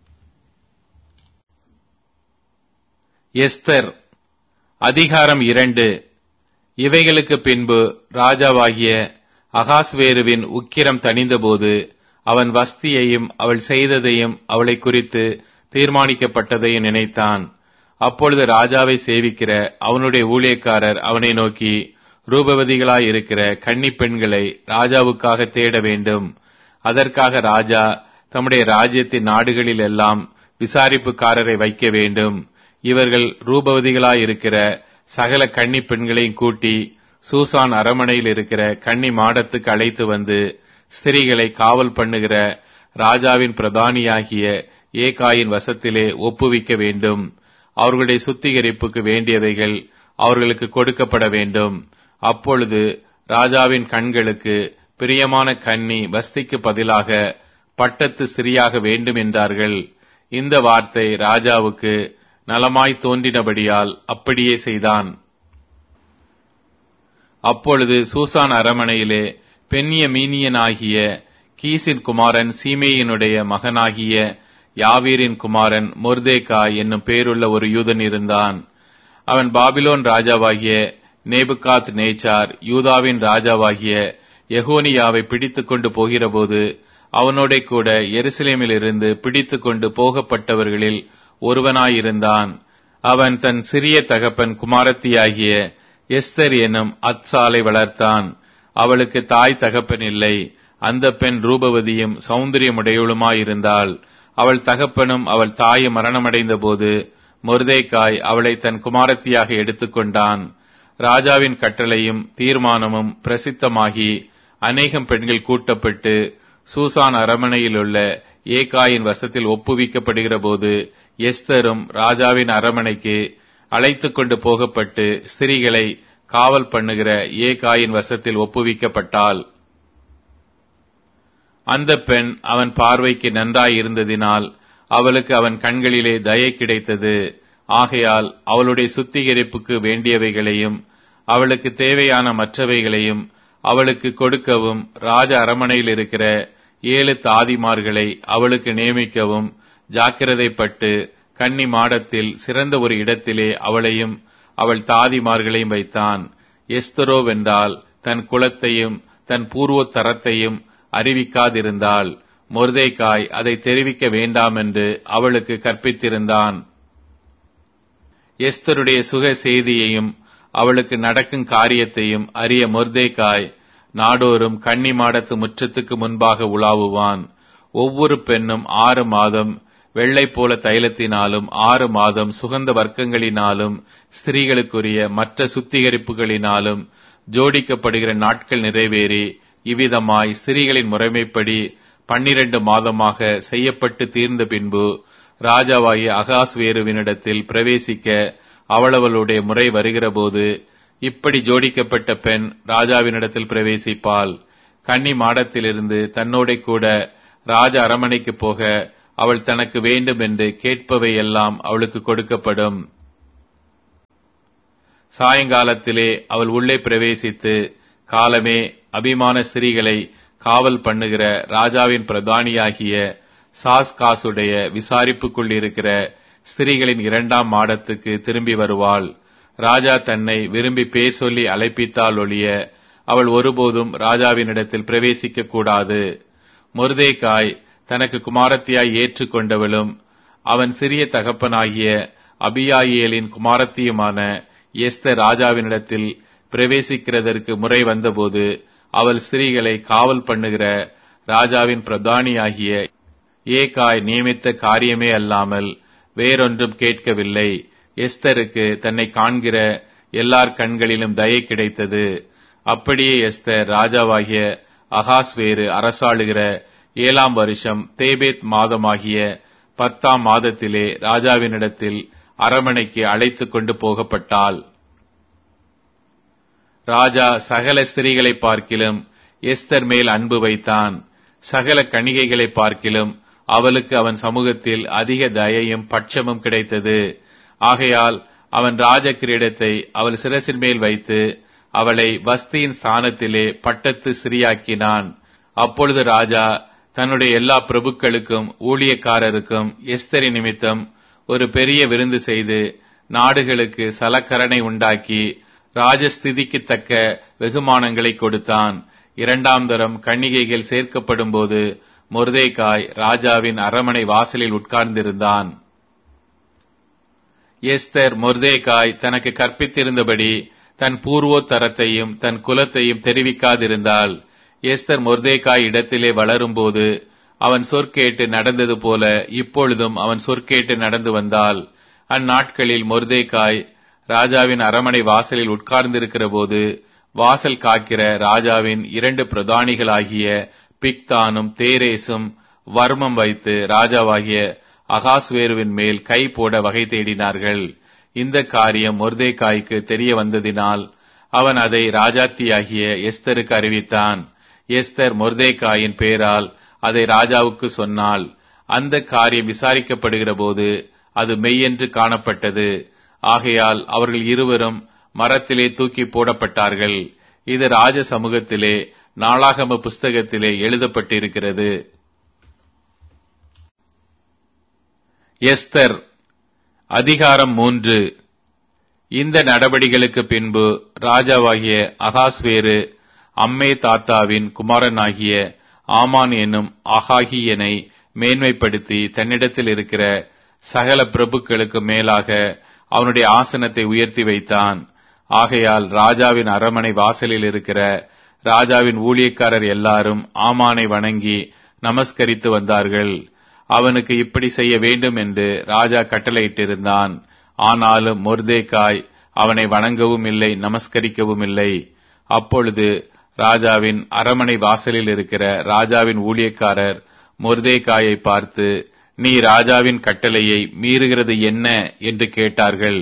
எஸ்தர் அதிகாரம் இரண்டு இவைகளுக்கு பின்பு ராஜாவாகிய அகாஸ்வேருவின் உக்கிரம் தணிந்தபோது அவன் வஸ்தியையும் அவள் செய்ததையும் அவளை குறித்து தீர்மானிக்கப்பட்டதையும் நினைத்தான் அப்பொழுது ராஜாவை சேவிக்கிற அவனுடைய ஊழியக்காரர் அவனை நோக்கி ரூபவதிகளாய் இருக்கிற கன்னி பெண்களை ராஜாவுக்காக தேட வேண்டும் அதற்காக ராஜா தம்முடைய ராஜ்யத்தின் நாடுகளில் எல்லாம் விசாரிப்புக்காரரை வைக்க வேண்டும் இவர்கள் ரூபவதிகளாய் இருக்கிற சகல கன்னி பெண்களையும் கூட்டி சூசான் அரமனையில் இருக்கிற கன்னி மாடத்துக்கு அழைத்து வந்து ஸ்திரீகளை காவல் பண்ணுகிற ராஜாவின் பிரதானியாகிய ஏகாயின் வசத்திலே ஒப்புவிக்க வேண்டும் அவர்களுடைய சுத்திகரிப்புக்கு வேண்டியவைகள் அவர்களுக்கு கொடுக்கப்பட வேண்டும் அப்பொழுது ராஜாவின் கண்களுக்கு பிரியமான கன்னி வஸ்திக்கு பதிலாக பட்டத்து ஸ்திரியாக வேண்டும் என்றார்கள் இந்த வார்த்தை ராஜாவுக்கு நலமாய் தோன்றினபடியால் அப்படியே செய்தான் அப்பொழுது சூசான் அரமனையிலே பெண்ணிய மீனியனாகிய கீசின் குமாரன் சீமேயினுடைய மகனாகிய யாவீரின் குமாரன் மொர்தேகா என்னும் பேருள்ள ஒரு யூதன் இருந்தான் அவன் பாபிலோன் ராஜாவாகிய நேபுகாத் நேச்சார் யூதாவின் ராஜாவாகிய எகோனியாவை பிடித்துக் கொண்டு போகிறபோது அவனோட கூட எருசலேமிலிருந்து பிடித்துக் கொண்டு போகப்பட்டவர்களில் ஒருவனாயிருந்தான் அவன் தன் சிறிய தகப்பன் குமாரத்தியாகிய எஸ்தர் எனும் அத்சாலை வளர்த்தான் அவளுக்கு தாய் தகப்பன் இல்லை அந்த பெண் ரூபவதியும் சௌந்தரியமுடையவளுமாயிருந்தாள் அவள் தகப்பனும் அவள் தாயும் மரணமடைந்த போது மொர்தேக்காய் அவளை தன் குமாரத்தியாக எடுத்துக்கொண்டான் ராஜாவின் கட்டளையும் தீர்மானமும் பிரசித்தமாகி அநேகம் பெண்கள் கூட்டப்பட்டு சூசான் அரமனையில் உள்ள ஏகாயின் வசத்தில் ஒப்புவிக்கப்படுகிற போது எஸ்தரும் ராஜாவின் அரமனைக்கு அழைத்து கொண்டு போகப்பட்டு ஸ்திரீகளை காவல் பண்ணுகிற ஏகாயின் வசத்தில் ஒப்புவிக்கப்பட்டாள் அந்த பெண் அவன் பார்வைக்கு நன்றாயிருந்ததினால் அவளுக்கு அவன் கண்களிலே தயை கிடைத்தது ஆகையால் அவளுடைய சுத்திகரிப்புக்கு வேண்டியவைகளையும் அவளுக்கு தேவையான மற்றவைகளையும் அவளுக்கு கொடுக்கவும் ராஜ அரமனையில் இருக்கிற ஏழு தாதிமார்களை அவளுக்கு நியமிக்கவும் ஜாக்கிரதைப்பட்டு கன்னி மாடத்தில் சிறந்த ஒரு இடத்திலே அவளையும் அவள் தாதிமார்களையும் வைத்தான் எஸ்தரோவென்றால் தன் குலத்தையும் தன் பூர்வ தரத்தையும் அறிவிக்காதிருந்தாள் மொர்தேக்காய் அதை தெரிவிக்க வேண்டாம் என்று அவளுக்கு கற்பித்திருந்தான் எஸ்தருடைய சுக செய்தியையும் அவளுக்கு நடக்கும் காரியத்தையும் அறிய மொர்தேக்காய் நாடோறும் கன்னி மாடத்து முற்றத்துக்கு முன்பாக உலாவுவான் ஒவ்வொரு பெண்ணும் ஆறு மாதம் வெள்ளை போல தைலத்தினாலும் ஆறு மாதம் சுகந்த வர்க்கங்களினாலும் ஸ்திரீகளுக்குரிய மற்ற சுத்திகரிப்புகளினாலும் ஜோடிக்கப்படுகிற நாட்கள் நிறைவேறி இவ்விதமாய் ஸ்திரீகளின் முறைமைப்படி பன்னிரண்டு மாதமாக செய்யப்பட்டு தீர்ந்த பின்பு ராஜாவாகிய அகாஸ்வேருவினிடத்தில் பிரவேசிக்க அவளவளுடைய முறை வருகிறபோது இப்படி ஜோடிக்கப்பட்ட பெண் ராஜாவினிடத்தில் பிரவேசிப்பாள் கன்னி மாடத்திலிருந்து தன்னோட கூட ராஜ அரமனைக்கு போக அவள் தனக்கு வேண்டும் என்று கேட்பவை எல்லாம் அவளுக்கு கொடுக்கப்படும் சாயங்காலத்திலே அவள் உள்ளே பிரவேசித்து காலமே அபிமான ஸ்திரீகளை காவல் பண்ணுகிற ராஜாவின் பிரதானியாகிய சாஸ்காசுடைய விசாரிப்புக்குள் இருக்கிற ஸ்திரீகளின் இரண்டாம் மாடத்துக்கு திரும்பி வருவாள் ராஜா தன்னை விரும்பி பேர் சொல்லி அழைப்பித்தால் ஒழிய அவள் ஒருபோதும் ராஜாவினிடத்தில் பிரவேசிக்க கூடாது முருதேகாய் தனக்கு குமாரத்தியாய் ஏற்றுக்கொண்டவளும் அவன் சிறிய தகப்பனாகிய அபியாயேலின் குமாரத்தியுமான எஸ்தர் ராஜாவினிடத்தில் பிரவேசிக்கிறதற்கு முறை வந்தபோது அவள் ஸ்திரீகளை காவல் பண்ணுகிற ராஜாவின் பிரதானியாகிய ஏகாய் நியமித்த காரியமே அல்லாமல் வேறொன்றும் கேட்கவில்லை எஸ்தருக்கு தன்னை காண்கிற எல்லார் கண்களிலும் தயை கிடைத்தது அப்படியே எஸ்தர் ராஜாவாகிய அகாஸ்வேறு அரசாளுகிற ஏழாம் வருஷம் தேபேத் மாதமாகிய பத்தாம் மாதத்திலே ராஜாவினிடத்தில் அரமனைக்கு அழைத்துக் கொண்டு போகப்பட்டாள் ராஜா சகல ஸ்திரீகளை பார்க்கிலும் எஸ்தர் மேல் அன்பு வைத்தான் சகல கணிகைகளை பார்க்கிலும் அவளுக்கு அவன் சமூகத்தில் அதிக தயையும் பட்சமும் கிடைத்தது ஆகையால் அவன் ராஜ கிரீடத்தை அவள் சிரசின் மேல் வைத்து அவளை வஸ்தியின் ஸ்தானத்திலே பட்டத்து சிறியாக்கினான் அப்பொழுது ராஜா தன்னுடைய எல்லா பிரபுக்களுக்கும் ஊழியக்காரருக்கும் எஸ்தரி நிமித்தம் ஒரு பெரிய விருந்து செய்து நாடுகளுக்கு சலக்கரணை உண்டாக்கி ராஜஸ்திதிக்கு தக்க வெகுமானங்களை கொடுத்தான் இரண்டாம் தரம் கன்னிகைகள் சேர்க்கப்படும் போது முருதேகாய் ராஜாவின் அரமனை வாசலில் உட்கார்ந்திருந்தான் எஸ்தர் முர்தேகாய் தனக்கு கற்பித்திருந்தபடி தன் பூர்வோத்தரத்தையும் தன் குலத்தையும் தெரிவிக்காதிருந்தாள் எஸ்தர் முர்தேகாய் இடத்திலே வளரும்போது அவன் சொற்கேட்டு நடந்தது போல இப்பொழுதும் அவன் சொற்கேட்டு நடந்து வந்தாள் அந்நாட்களில் முர்தேகாய் ராஜாவின் அரமனை வாசலில் உட்கார்ந்திருக்கிற போது வாசல் காக்கிற ராஜாவின் இரண்டு பிரதானிகளாகிய பிக்தானும் தேரேசும் வர்மம் வைத்து ராஜாவாகிய அகாஸ்வேருவின் மேல் கை போட வகை தேடினார்கள் இந்த காரியம் மொர்தேகாய்க்கு தெரிய வந்ததினால் அவன் அதை ராஜாத்தியாகிய எஸ்தருக்கு அறிவித்தான் எஸ்தர் மொர்தேகாயின் பேரால் அதை ராஜாவுக்கு சொன்னாள் அந்த காரியம் விசாரிக்கப்படுகிற போது அது மெய்யென்று காணப்பட்டது ஆகையால் அவர்கள் இருவரும் மரத்திலே தூக்கி போடப்பட்டார்கள் இது ராஜ சமூகத்திலே நாளாகம புஸ்தகத்திலே எழுதப்பட்டிருக்கிறது எஸ்தர் அதிகாரம் மூன்று இந்த நடவடிக்கைகளுக்கு பின்பு ராஜாவாகிய அகாஸ்வேரு அம்மே தாத்தாவின் குமாரனாகிய ஆமான் என்னும் அகாகியனை மேன்மைப்படுத்தி தன்னிடத்தில் இருக்கிற சகல பிரபுக்களுக்கு மேலாக அவனுடைய ஆசனத்தை உயர்த்தி வைத்தான் ஆகையால் ராஜாவின் அரமனை வாசலில் இருக்கிற ராஜாவின் ஊழியக்காரர் எல்லாரும் ஆமானை வணங்கி நமஸ்கரித்து வந்தார்கள் அவனுக்கு இப்படி செய்ய வேண்டும் என்று ராஜா கட்டளையிட்டிருந்தான் ஆனாலும் மொர்தேகாய் அவனை வணங்கவும் இல்லை நமஸ்கரிக்கவும் இல்லை அப்பொழுது ராஜாவின் அரமனை வாசலில் இருக்கிற ராஜாவின் ஊழியக்காரர் மொர்தேகாயை பார்த்து நீ ராஜாவின் கட்டளையை மீறுகிறது என்ன என்று கேட்டார்கள்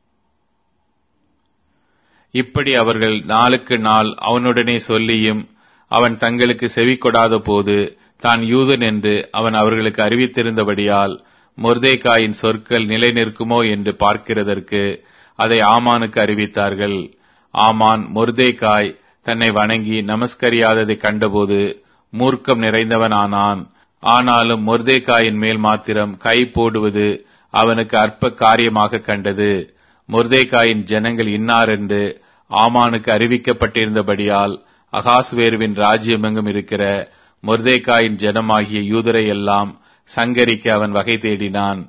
இப்படி அவர்கள் நாளுக்கு நாள் அவனுடனே சொல்லியும் அவன் தங்களுக்கு செவி கொடாத போது தான் யூதன் என்று அவன் அவர்களுக்கு அறிவித்திருந்தபடியால் மொர்தேகாயின் சொற்கள் நிலை நிற்குமோ என்று பார்க்கிறதற்கு அதை ஆமானுக்கு அறிவித்தார்கள் ஆமான் மொர்தேகாய் தன்னை வணங்கி நமஸ்கரியாததை கண்டபோது மூர்க்கம் நிறைந்தவனானான் ஆனாலும் மொர்தேகாயின் மேல் மாத்திரம் கை போடுவது அவனுக்கு அற்ப காரியமாக கண்டது மொர்தேகாயின் ஜனங்கள் இன்னார் என்று ஆமானுக்கு அறிவிக்கப்பட்டிருந்தபடியால் அகாஸ்வேருவின் ராஜ்யமெங்கும் இருக்கிற மொர்தேகாயின் ஜனமாகிய யூதரை எல்லாம் சங்கரிக்க அவன் வகை தேடினான்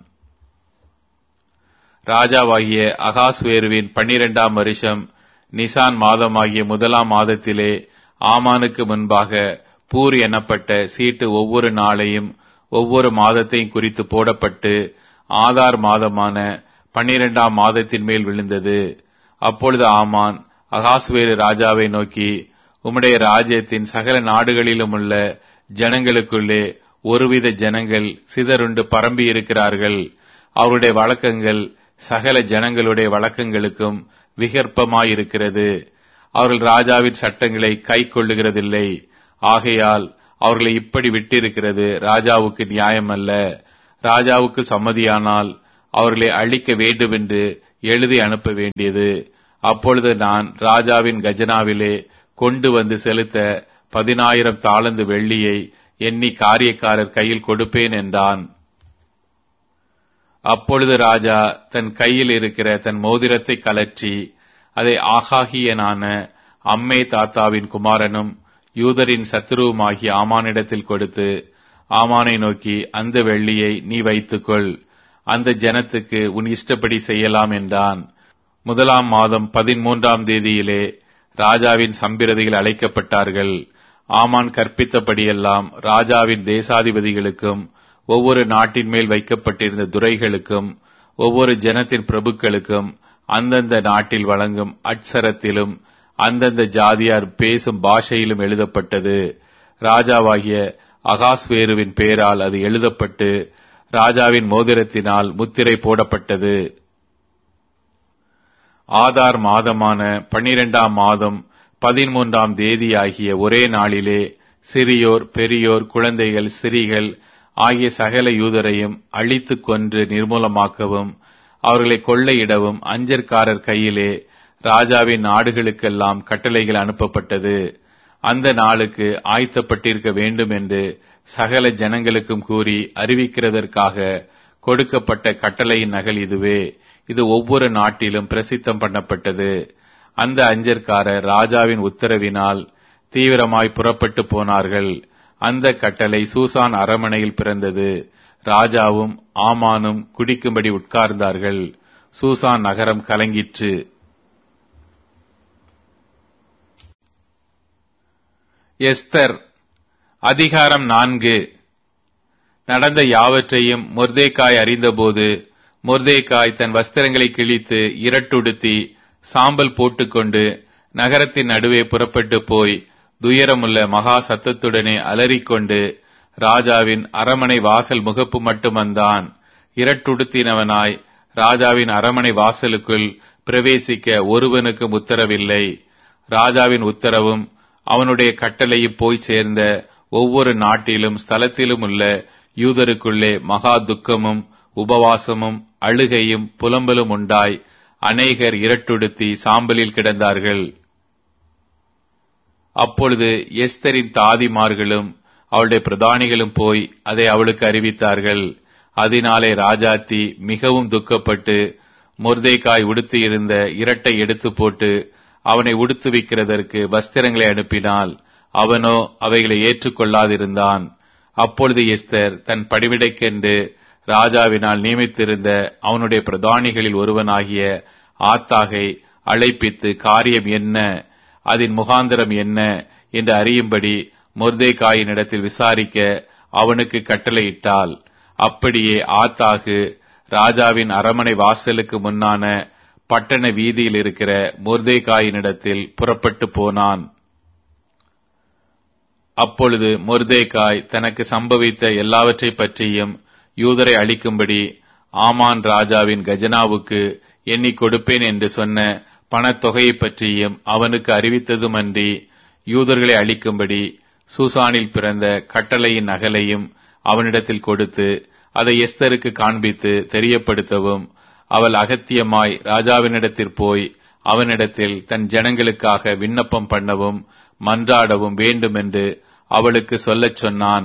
ராஜாவாகிய அகாஸ்வேருவின் பன்னிரெண்டாம் வருஷம் நிசான் மாதமாகிய முதலாம் மாதத்திலே ஆமானுக்கு முன்பாக பூர் எனப்பட்ட சீட்டு ஒவ்வொரு நாளையும் ஒவ்வொரு மாதத்தையும் குறித்து போடப்பட்டு ஆதார் மாதமான பன்னிரெண்டாம் மாதத்தின் மேல் விழுந்தது அப்பொழுது ஆமான் அகாஸ்வேரு ராஜாவை நோக்கி உம்முடைய ராஜ்யத்தின் சகல நாடுகளிலும் உள்ள ஜனங்களுக்குள்ளே ஒருவித ஜனங்கள் சிதறுண்டு பரம்பி இருக்கிறார்கள் அவருடைய வழக்கங்கள் சகல ஜனங்களுடைய வழக்கங்களுக்கும் விகற்பமாயிருக்கிறது அவர்கள் ராஜாவின் சட்டங்களை கை கொள்ளுகிறதில்லை ஆகையால் அவர்களை இப்படி விட்டிருக்கிறது ராஜாவுக்கு நியாயமல்ல ராஜாவுக்கு சம்மதியானால் அவர்களை அழிக்க வேண்டுமென்று எழுதி அனுப்ப வேண்டியது அப்பொழுது நான் ராஜாவின் கஜனாவிலே கொண்டு வந்து செலுத்த பதினாயிரம் தாளந்து வெள்ளியை எண்ணி காரியக்காரர் கையில் கொடுப்பேன் என்றான் அப்பொழுது ராஜா தன் கையில் இருக்கிற தன் மோதிரத்தை கலற்றி அதை ஆகாகியனான அம்மே தாத்தாவின் குமாரனும் யூதரின் சத்துருவுமாகிய ஆமானிடத்தில் கொடுத்து ஆமானை நோக்கி அந்த வெள்ளியை நீ வைத்துக்கொள் அந்த ஜனத்துக்கு உன் இஷ்டப்படி செய்யலாம் என்றான் முதலாம் மாதம் பதிமூன்றாம் தேதியிலே ராஜாவின் சம்பிரதிகள் அழைக்கப்பட்டார்கள் ஆமான் கற்பித்தபடியெல்லாம் ராஜாவின் தேசாதிபதிகளுக்கும் ஒவ்வொரு நாட்டின் மேல் வைக்கப்பட்டிருந்த துரைகளுக்கும் ஒவ்வொரு ஜனத்தின் பிரபுக்களுக்கும் அந்தந்த நாட்டில் வழங்கும் அட்சரத்திலும் அந்தந்த ஜாதியார் பேசும் பாஷையிலும் எழுதப்பட்டது ராஜாவாகிய அகாஸ்வேருவின் பெயரால் அது எழுதப்பட்டு ராஜாவின் மோதிரத்தினால் முத்திரை போடப்பட்டது ஆதார் மாதமான பன்னிரெண்டாம் மாதம் பதிமூன்றாம் தேதியாகிய ஒரே நாளிலே சிறியோர் பெரியோர் குழந்தைகள் சிறிகள் ஆகிய சகல யூதரையும் அழித்துக் கொன்று நிர்மூலமாக்கவும் அவர்களை கொள்ளையிடவும் அஞ்சற்காரர் கையிலே ராஜாவின் நாடுகளுக்கெல்லாம் கட்டளைகள் அனுப்பப்பட்டது அந்த நாளுக்கு ஆயத்தப்பட்டிருக்க வேண்டும் என்று சகல ஜனங்களுக்கும் கூறி அறிவிக்கிறதற்காக கொடுக்கப்பட்ட கட்டளையின் நகல் இதுவே இது ஒவ்வொரு நாட்டிலும் பிரசித்தம் பண்ணப்பட்டது அந்த அஞ்சற்காரர் ராஜாவின் உத்தரவினால் தீவிரமாய் புறப்பட்டு போனார்கள் அந்த கட்டளை சூசான் அரமனையில் பிறந்தது ராஜாவும் ஆமானும் குடிக்கும்படி உட்கார்ந்தார்கள் சூசான் நகரம் கலங்கிற்று எஸ்தர் அதிகாரம் நான்கு நடந்த யாவற்றையும் மொர்தேக்காய் அறிந்தபோது மொர்தேக்காய் தன் வஸ்திரங்களை கிழித்து இரட்டுடுத்தி சாம்பல் போட்டுக்கொண்டு நகரத்தின் நடுவே புறப்பட்டு போய் துயரமுள்ள மகா சத்தத்துடனே அலறிக்கொண்டு ராஜாவின் அரமனை வாசல் முகப்பு மட்டும் வந்தான் இரட்டுடுத்தினவனாய் ராஜாவின் அரமனை வாசலுக்குள் பிரவேசிக்க ஒருவனுக்கும் உத்தரவில்லை ராஜாவின் உத்தரவும் அவனுடைய கட்டளையும் போய் சேர்ந்த ஒவ்வொரு நாட்டிலும் ஸ்தலத்திலும் உள்ள யூதருக்குள்ளே மகா துக்கமும் உபவாசமும் அழுகையும் புலம்பலும் உண்டாய் அநேகர் இரட்டுடுத்தி சாம்பலில் கிடந்தார்கள் அப்பொழுது எஸ்தரின் தாதிமார்களும் அவளுடைய பிரதானிகளும் போய் அதை அவளுக்கு அறிவித்தார்கள் அதனாலே ராஜாத்தி மிகவும் துக்கப்பட்டு முர்தேக்காய் உடுத்தியிருந்த இரட்டை எடுத்து போட்டு அவனை உடுத்துவிக்கிறதற்கு வஸ்திரங்களை அனுப்பினால் அவனோ அவைகளை ஏற்றுக்கொள்ளாதிருந்தான் அப்பொழுது எஸ்தர் தன் படிவிடைக்கென்று ராஜாவினால் நியமித்திருந்த அவனுடைய பிரதானிகளில் ஒருவனாகிய ஆத்தாகை அழைப்பித்து காரியம் என்ன அதன் முகாந்திரம் என்ன என்று அறியும்படி மொர்தேகாயினிடத்தில் விசாரிக்க அவனுக்கு கட்டளையிட்டால் அப்படியே ஆத்தாகு ராஜாவின் அரமனை வாசலுக்கு முன்னான பட்டண வீதியில் இருக்கிற மொர்தேகாயினிடத்தில் புறப்பட்டு போனான் அப்பொழுது மொர்தேகாய் தனக்கு சம்பவித்த எல்லாவற்றை பற்றியும் யூதரை அளிக்கும்படி ஆமான் ராஜாவின் கஜனாவுக்கு எண்ணிக் கொடுப்பேன் என்று சொன்ன பணத்தொகையை பற்றியும் அவனுக்கு அறிவித்ததுமன்றி யூதர்களை அளிக்கும்படி சூசானில் பிறந்த கட்டளையின் நகலையும் அவனிடத்தில் கொடுத்து அதை எஸ்தருக்கு காண்பித்து தெரியப்படுத்தவும் அவள் அகத்தியமாய் ராஜாவினிடத்தில் போய் அவனிடத்தில் தன் ஜனங்களுக்காக விண்ணப்பம் பண்ணவும் மன்றாடவும் வேண்டுமென்று அவளுக்கு சொல்லச் சொன்னான்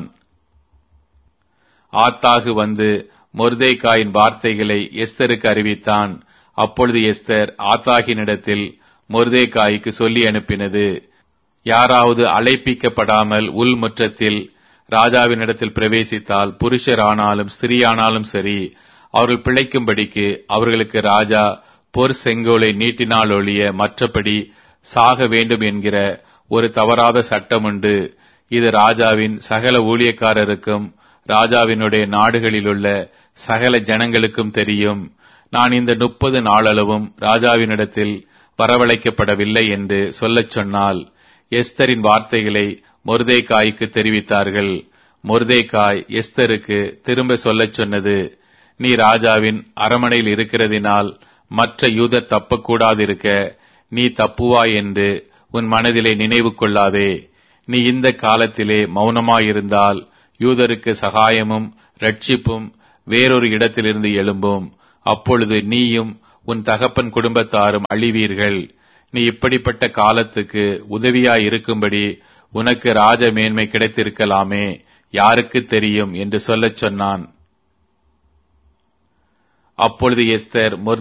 ஆத்தாகு வந்து மொர்தேகாயின் வார்த்தைகளை எஸ்தருக்கு அறிவித்தான் அப்பொழுது எஸ்தர் ஆத்தாகினிடத்தில் மொர்தேகாய்க்கு சொல்லி அனுப்பினது யாராவது அழைப்பிக்கப்படாமல் உள்முற்றத்தில் ராஜாவினிடத்தில் பிரவேசித்தால் புருஷரானாலும் ஸ்திரீயானாலும் சரி அவர்கள் பிழைக்கும்படிக்கு அவர்களுக்கு ராஜா பொற் செங்கோலை நீட்டினால் ஒழிய மற்றபடி சாக வேண்டும் என்கிற ஒரு தவறாத சட்டம் உண்டு இது ராஜாவின் சகல ஊழியக்காரருக்கும் ராஜாவினுடைய நாடுகளிலுள்ள சகல ஜனங்களுக்கும் தெரியும் நான் இந்த முப்பது நாளளவும் ராஜாவினிடத்தில் வரவழைக்கப்படவில்லை என்று சொல்லச் சொன்னால் எஸ்தரின் வார்த்தைகளை மொர்தேகாய்க்கு தெரிவித்தார்கள் மொர்தேகாய் எஸ்தருக்கு திரும்ப சொல்லச் சொன்னது நீ ராஜாவின் அரமனையில் இருக்கிறதினால் மற்ற யூதர் தப்பக்கூடாதிருக்க நீ தப்புவாய் என்று உன் மனதிலே நினைவு கொள்ளாதே நீ இந்த காலத்திலே மௌனமாயிருந்தால் யூதருக்கு சகாயமும் ரட்சிப்பும் வேறொரு இடத்திலிருந்து எழும்பும் அப்பொழுது நீயும் உன் தகப்பன் குடும்பத்தாரும் அழிவீர்கள் நீ இப்படிப்பட்ட காலத்துக்கு உதவியாய் இருக்கும்படி உனக்கு ராஜ மேன்மை கிடைத்திருக்கலாமே யாருக்கு தெரியும் என்று சொல்லச் சொன்னான் அப்பொழுது எஸ்தர்